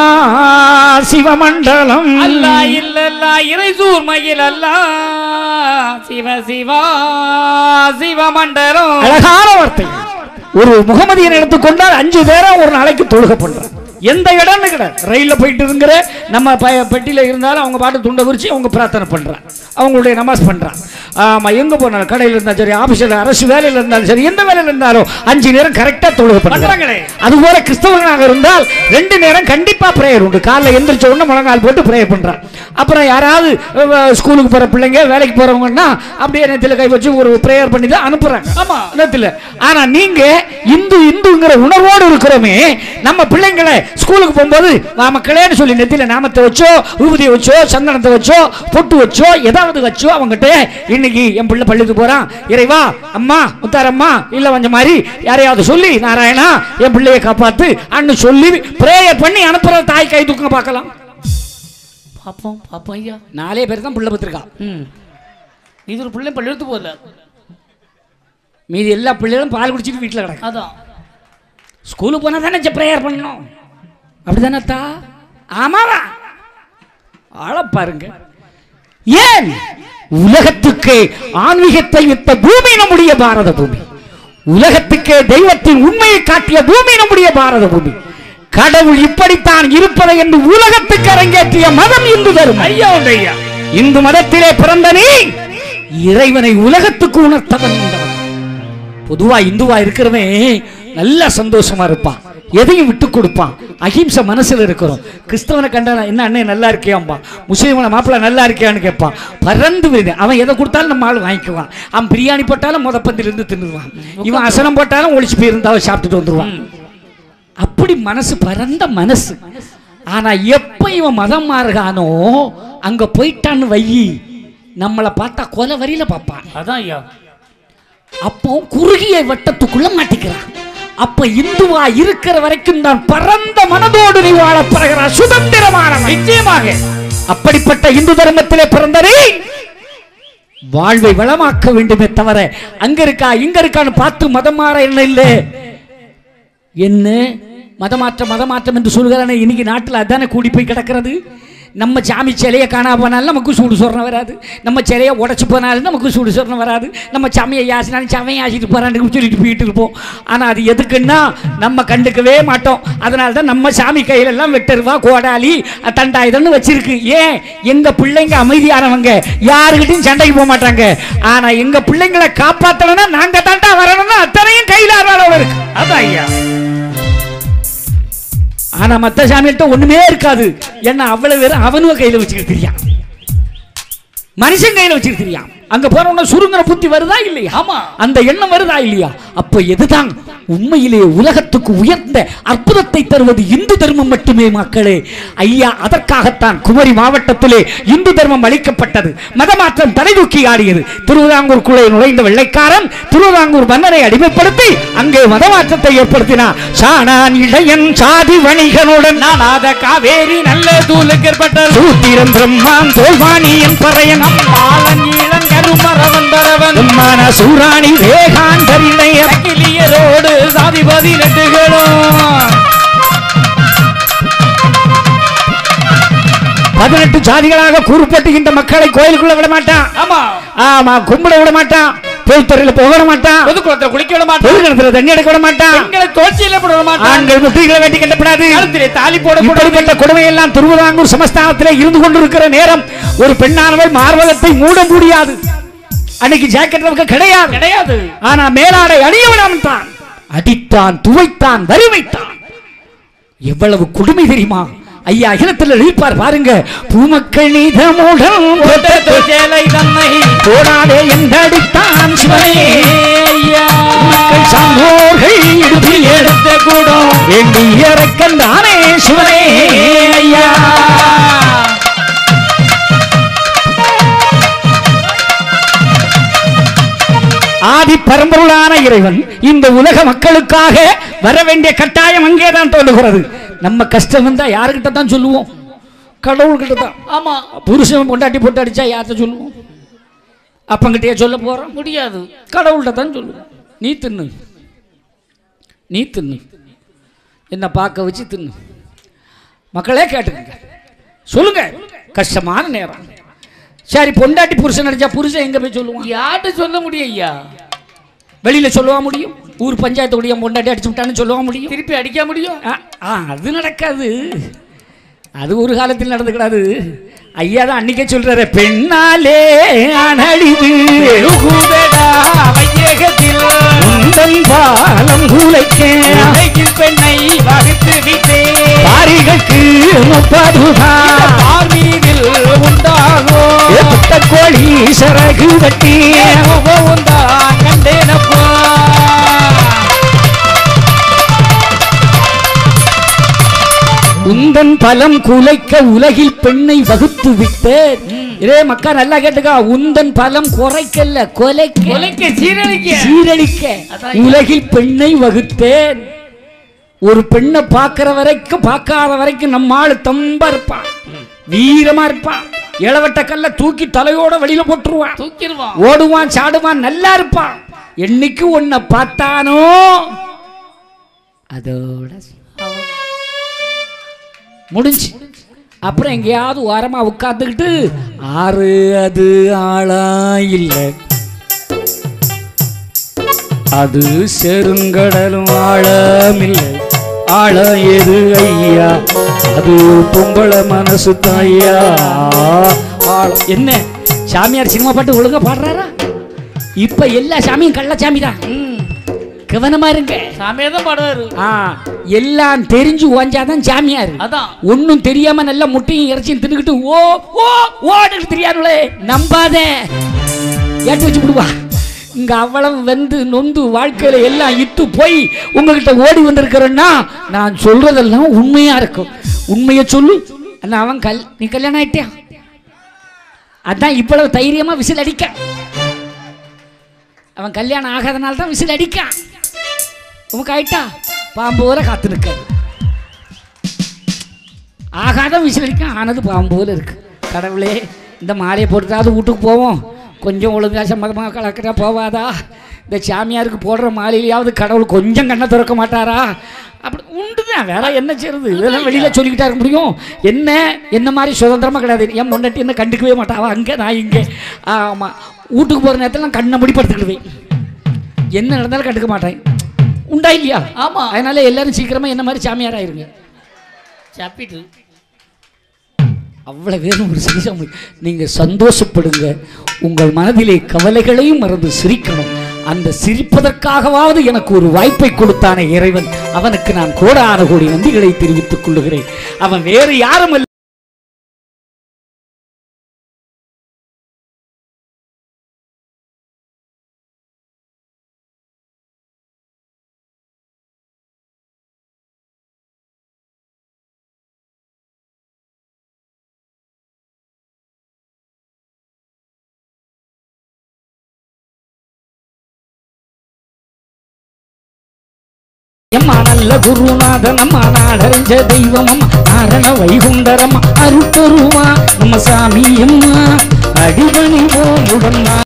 சிவமண்டலம் அல்லா இல்லல்லா இறைசூர் மயில் அல்லா சிவ சிவா சிவமண்டலம் அழகான வார்த்தை ஒரு முகமதியன் எடுத்துக்கொண்டால் அஞ்சு பேரா ஒரு நாளைக்கு தொழுகை பண்றான் எந்த இடம்னு கிடையாது ரயில்ல போயிட்டு இருக்கிற நம்ம ப பெட்டியில இருந்தாலும் அவங்க பாட்டு துண்டை விரிச்சு அவங்க பிரார்த்தனை பண்றான் அவங்களுடைய நமாஸ் பண்றான் ஆமா எங்க போனாலும் கடையில் இருந்தாலும் சரி ஆபீஸ்ல அரசு வேலையில இருந்தாலும் சரி எந்த வேலையில இருந்தாலும் அஞ்சு நேரம் கரெக்டா தொழுகை பண்றாங்களே பண்றாங்களே. அதுபோல கிறிஸ்தவனாக இருந்தால் ரெண்டு நேரம் கண்டிப்பா பிரேயர் உண்டு காலைல எந்திரிச்ச உடனே முழங்கால் போட்டு பிரேயர் பண்றான் அப்புறம் யாராவது அஹ், ஸ்கூலுக்கு போற பிள்ளைங்க வேலைக்கு போறவங்கன்னா அப்படியே நேரத்தில் கை வச்சு ஒரு பிரேயர் பண்ணி தான் அனுப்புறாங்க ஆமா. நேரத்தில் ஆனா நீங்க இந்து இந்துங்கிற உணர்வோடு இருக்கிறோமே நம்ம பிள்ளைங்களை ஸ்கூலுக்கு போகும்போது வா மக்களேன்னு சொல்லி நெத்தியில நாமத்தை வச்சோ விபூதியை வச்சோ சந்தனத்தை வச்சோ பொட்டு வச்சோ ஏதாவது வச்சோ அவங்ககிட்ட இன்னைக்கு என் பிள்ளை பள்ளிக்கு போறான் இறைவா அம்மா முத்தாரம்மா இல்ல கொஞ்சம் மாதிரி யாரையாவது சொல்லி நாராயணா என் பிள்ளையை காப்பாத்து அன்னு சொல்லி பிரேயர் பண்ணி அனுப்புற தாய் கை தூக்க பார்க்கலாம் பாப்போம் பாப்போம் ஐயா நாலே பேர் தான் பிள்ளை பத்திருக்கா ம் இது ஒரு பிள்ளை பள்ளி எடுத்து போகல மீதி எல்லா பிள்ளைகளும் பால் குடிச்சிட்டு வீட்டில் கிடக்கு அதான் ஸ்கூலுக்கு போனா தானே ப்ரேயர் பண்ணணும் அப்படிதானே தா ஆமாவா ஆள பாருங்க ஏன் உலகத்துக்கு ஆன்மீகத்தை வித்த பூமி நம்முடைய பாரத பூமி உலகத்துக்கே தெய்வத்தின் உண்மையை காட்டிய பூமி நம்முடைய பாரத பூமி கடவுள் இப்படித்தான் இருப்பதை என்று உலகத்துக்கு அரங்கேற்றிய மதம் இந்து தரும் ஐயா உண்டு ஐயா இந்து மதத்திலே பிறந்த நீ இறைவனை உலகத்துக்கு உணர்த்தவன் என்றவன் பொதுவா இந்துவா இருக்கிறவன் நல்ல சந்தோஷமா இருப்பான் எதையும் விட்டு கொடுப்பான் அஹிம்சை மனசுல இருக்கிறோம் கிறிஸ்தவனை கண்டா என்ன அண்ணன் நல்லா இருக்கியாம்பா முஸ்லீமனை மாப்பிள்ள நல்லா இருக்கியான்னு கேட்பான் பறந்து விருது அவன் எதை கொடுத்தாலும் நம்ம ஆள் வாங்கிக்குவான் அவன் பிரியாணி போட்டாலும் முதப்பந்தில இருந்து தின்னுவான் இவன் அசனம் போட்டாலும் ஒளிச்சு போயிருந்தா அவன் சாப்பிட்டுட்டு வந்துருவான் அப்படி மனசு பரந்த மனசு ஆனா எப்ப இவன் மதம் மாறுகானோ அங்க போயிட்டான்னு வையி நம்மளை பார்த்தா கொலை வரியில பார்ப்பான் அதான் ஐயா அப்போ குறுகிய வட்டத்துக்குள்ள மாட்டிக்கிறான் அப்ப இந்துவா இருக்கிற வரைக்கும் தான் பரந்த மனதோடு நீ வாழப் பழகிறான் சுதந்திரமானவன் நிச்சயமாக அப்படிப்பட்ட இந்து தர்மத்திலே பிறந்த நீ வாழ்வை வளமாக்க வேண்டுமே தவிர அங்க இருக்கா இங்க இருக்கான்னு பார்த்து மதம் மாற என்ன இல்லை என்ன மதமாற்றம் மதமாற்றம் என்று சொல்கிறானே இன்னைக்கு நாட்டில் அதானே கூடி போய் கிடக்கிறது நம்ம சாமி சிலையை காணா போனாலும் நமக்கு சூடு சொரணம் வராது நம்ம சிலையை உடச்சி போனாலும் நமக்கு சூடு சொரணம் வராது நம்ம சாமியை யாசினாலும் சாமியை யாசிட்டு போறான்னு சொல்லிட்டு போயிட்டு இருப்போம் ஆனால் அது எதுக்குன்னா நம்ம கண்டுக்கவே மாட்டோம் அதனால தான் நம்ம சாமி கையில எல்லாம் வெட்டருவா கோடாலி தண்டாயுதம்னு வச்சிருக்கு ஏன் எங்க பிள்ளைங்க அமைதியானவங்க யாருக்கிட்டையும் சண்டைக்கு போக மாட்டாங்க ஆனா எங்க பிள்ளைங்களை காப்பாத்தணும்னா நாங்க தாண்டா வரணும்னா அத்தனையும் கையில அளவு இருக்கு அதான் ஐயா ஆனா மத்த சாமிகிட்ட ஒண்ணுமே இருக்காது ஏன்னா அவ்வளவு பேரும் அவனுவ கையில வச்சுக்கிட்டு தெரியான் மனுஷன் கையில வச்சுக்கிட்டு தெரியான் அங்க போறவன சுருங்குற புத்தி வருதா இல்லையா ஆமா அந்த எண்ணம் வருதா இல்லையா அப்ப எதுதான் உண்மையிலே உலகத்துக்கு உயர்ந்த அற்புதத்தை தருவது இந்து தர்மம் மட்டுமே மக்களே ஐயா அதற்காகத்தான் குமரி மாவட்டத்திலே இந்து தர்மம் அளிக்கப்பட்டது மதமாற்றம் தலை தூக்கி ஆடியது திருவிதாங்கூருக்குள்ளே நுழைந்த வெள்ளைக்காரன் திருவிதாங்கூர் மன்னரை அடிமைப்படுத்தி அங்கே மதமாற்றத்தை ஏற்படுத்தினார் சாணான் இடையன் சாதி வணிகனுடன் நானாத காவேரி நல்ல தூளுக்கேற்பட்டது சூத்திரம் பிரம்மான் தோல்வாணியன் பறையன் பாலன் ஈழன் கருமரவன் பரவன் அம்மான சூராணி வேகாந்தரிடைய கிளியரோடு சாதி பதினெட்டுகளும் பதினெட்டு ஜாதிகளாக கூறுபட்டு இந்த மக்களை கோயிலுக்குள்ள விட மாட்டான் ஆமா ஆமா கும்பிட விட மாட்டான் பொதுத்துறையில போக விட மாட்டான் பொதுக்குளத்துல குளிக்க விட மாட்டான் பொதுக்கிணத்துல தண்ணி எடுக்க விட மாட்டான் பெண்களை தோற்றியில போட விட மாட்டான் ஆண்கள் முட்டிகளை வெட்டி கட்டப்படாது கழுத்திலே தாலி போட கூடாது இப்படிப்பட்ட கொடுமை எல்லாம் திருவிதாங்கூர் சமஸ்தானத்திலே இருந்து கொண்டிருக்கிற நேரம் ஒரு பெண்ணானவள் மார்பகத்தை மூட முடியாது அன்னைக்கு ஜாக்கெட் நமக்கு கிடையாது கிடையாது ஆனா மேலாடை அணிய விடாமல் தான் அடித்தான் துவைத்தான் வரி வைத்தான் எவ்வளவு கொடுமை தெரியுமா ஐயா அகிலத்தில் எழுதிப்பார் பாருங்க பூமக்கள் நீதமுடன் ஒட்டத்து சேலை தன்னை போடாதே என்றடித்தான் சிவனே ஐயா மக்கள் சான்றோர்கள் இடுப்பில் எடுத்த கூடம் வேண்டி இறக்கன் தானே சிவனே ஐயா ஆதி பரம்பொருளான இறைவன் இந்த உலக மக்களுக்காக வர வேண்டிய கட்டாயம் அங்கேதான் தோன்றுகிறது நம்ம கஷ்டம் வந்தா யாருக்கிட்ட தான் சொல்லுவோம் கடவுள்கிட்ட தான் ஆமா புருஷன் பொண்டாட்டி போட்டு அடிச்சா யார்கிட்ட சொல்லுவோம் அப்பங்கிட்டே சொல்ல போறோம் முடியாது கடவுள்கிட்ட தான் சொல்லுவோம் நீ தின்னு நீ தின்னு என்ன பார்க்க வச்சு தின்னு மக்களே கேட்டுக்கங்க சொல்லுங்க கஷ்டமான நேரம் சரி பொண்டாட்டி புருஷன் அடிச்சா புருஷன் எங்க போய் சொல்லுவான் யார்கிட்ட சொல்ல முடியும் ஐயா வெளியில சொல்லவா முடியும் ஊர் பஞ்சாயத்து கூடிய பொண்டாட்டி அடிச்சு விட்டான்னு சொல்லவா முடியும் திருப்பி அடிக்க முடியும் ஆ, ஆ அது நடக்காது அது ஒரு காலத்தில் நடந்துக்கூடாது ஐயா தான் அன்னைக்கே சொல்றாரு பெண்ணாலே அனடிது எழுகுதடா வையகத்தில் உந்தன் பாலம் குலைக்க உலகில் பெண்ணை வகுத்து விட்டேன் பாரிகளுக்கு முப்பதுதான் பார்மீதில் உண்டாகோ புத்த கோழி சரகு வட்டி உந்தான் கண்டேனப்பா உந்தன் பலம் குலைக்க உலகில் பெண்ணை வகுத்து விட்டேன் இதே மக்கா நல்லா கேட்டுக்கா உந்தன் பலம் குறைக்கல்ல கொலைக்க கொலைக்க சீரழிக்க சீரழிக்க அதான் உலகில் பெண்ணை வகுத்தேன் ஒரு பெண்ணை பார்க்கிற வரைக்கும் பார்க்காத வரைக்கும் நம்ம ஆளு தம்பா இருப்பான் வீரமா இருப்பான் இளவட்ட கல்ல தூக்கி தலையோட வெளியில போட்டுருவான் தூக்கிடுவான் ஓடுவான் சாடுவான் நல்லா இருப்பான் என்னைக்கு உன்னை பார்த்தானோ அதோட முடிஞ்சு அப்புறம் எங்கேயாவது ஓரமா உட்கார்ந்துக்கிட்டு ஆறு அது ஆளா இல்லை அது செருங்கடலும் ஆழமில்லை ஆழம் எது ஐயா அது பொம்பளை மனசு தாயா ஆழம் என்ன சாமியார் சினிமா பாட்டு ஒழுங்கா பாடுறாரா இப்ப எல்லா சாமியும் கள்ளச்சாமி தான் கவனமா இருங்க சாமியே தான் பாடுவாரு ஆ எல்லாம் தெரிஞ்சு ஓஞ்சாதான் சாமியார் அதான் ஒன்னும் தெரியாம நல்லா முட்டையும் இறைச்சியும் தின்னுக்கிட்டு ஓ ஓ ஓடுன்னு தெரியாதுங்களே நம்பாத ஏட்டு வச்சு விடுவா இங்க அவ்வளவு வெந்து நொந்து வாழ்க்கையில எல்லாம் இட்டு போய் உங்ககிட்ட ஓடி வந்திருக்கிறேன்னா நான் சொல்றதெல்லாம் உண்மையா இருக்கும் உண்மையை சொல்லு அண்ணா அவன் கல் நீ கல்யாணம் ஆயிட்டியா அதான் இவ்வளவு தைரியமா விசில் அடிக்க அவன் கல்யாணம் ஆகாதனால தான் விசில் அடிக்கான் உனக்கு ஆயிட்டா பாம்பு போல காத்து நிற்காது ஆகாத விசில் அடிக்கும் ஆனது பாம்பு போல இருக்கு கடவுளே இந்த மாலையை போட்டுட்டாவது வீட்டுக்கு போவோம் கொஞ்சம் ஒழுங்கா சம்மதமாக கலக்கிறா போவாதா இந்த சாமியாருக்கு போடுற மாலையிலையாவது கடவுள் கொஞ்சம் கண்ணை திறக்க மாட்டாரா அப்படி உண்டுதான் வேற என்ன செய்யறது இதெல்லாம் வெளியில சொல்லிக்கிட்டா இருக்க முடியும் என்ன என்ன மாதிரி சுதந்திரமா கிடையாது என் முன்னாடி என்ன கண்டுக்கவே மாட்டாவா அங்கே நான் இங்கே ஆமாம் வீட்டுக்கு போகிற நேரத்தில் நான் கண்ணை முடி படுத்துக்கிடுவேன் என்ன நடந்தாலும் கண்டுக்க மாட்டேன் உண்டா இல்லையா ஆமா. அதனால எல்லாரும் சீக்கிரமா என்ன மாதிரி சாமியார் ஆயிருங்க சப்பிட்டு அவ்வளவு வேணும் ஒரு சிரிசம் நீங்க சந்தோஷப்படுங்க உங்கள் மனதிலே கவலைகளையும் மறந்து சிரிக்கணும் அந்த சிரிப்பதற்காகவாவது எனக்கு ஒரு வாய்ப்பை கொடுத்தானே இறைவன் அவனுக்கு நான் கோடான கோடி நன்றிகளை தெரிவித்துக் கொள்ளுகிறேன் அவன் வேறு யாரும் அல்ல எம்மா நல்ல குருநாதன் அம்மா நாடறிஞ்ச தெய்வம் அம்மா நாரண வைகுண்டரம்மா அருட்பெருமா நம்ம சாமி அம்மா அடிபணிவோம் உடன்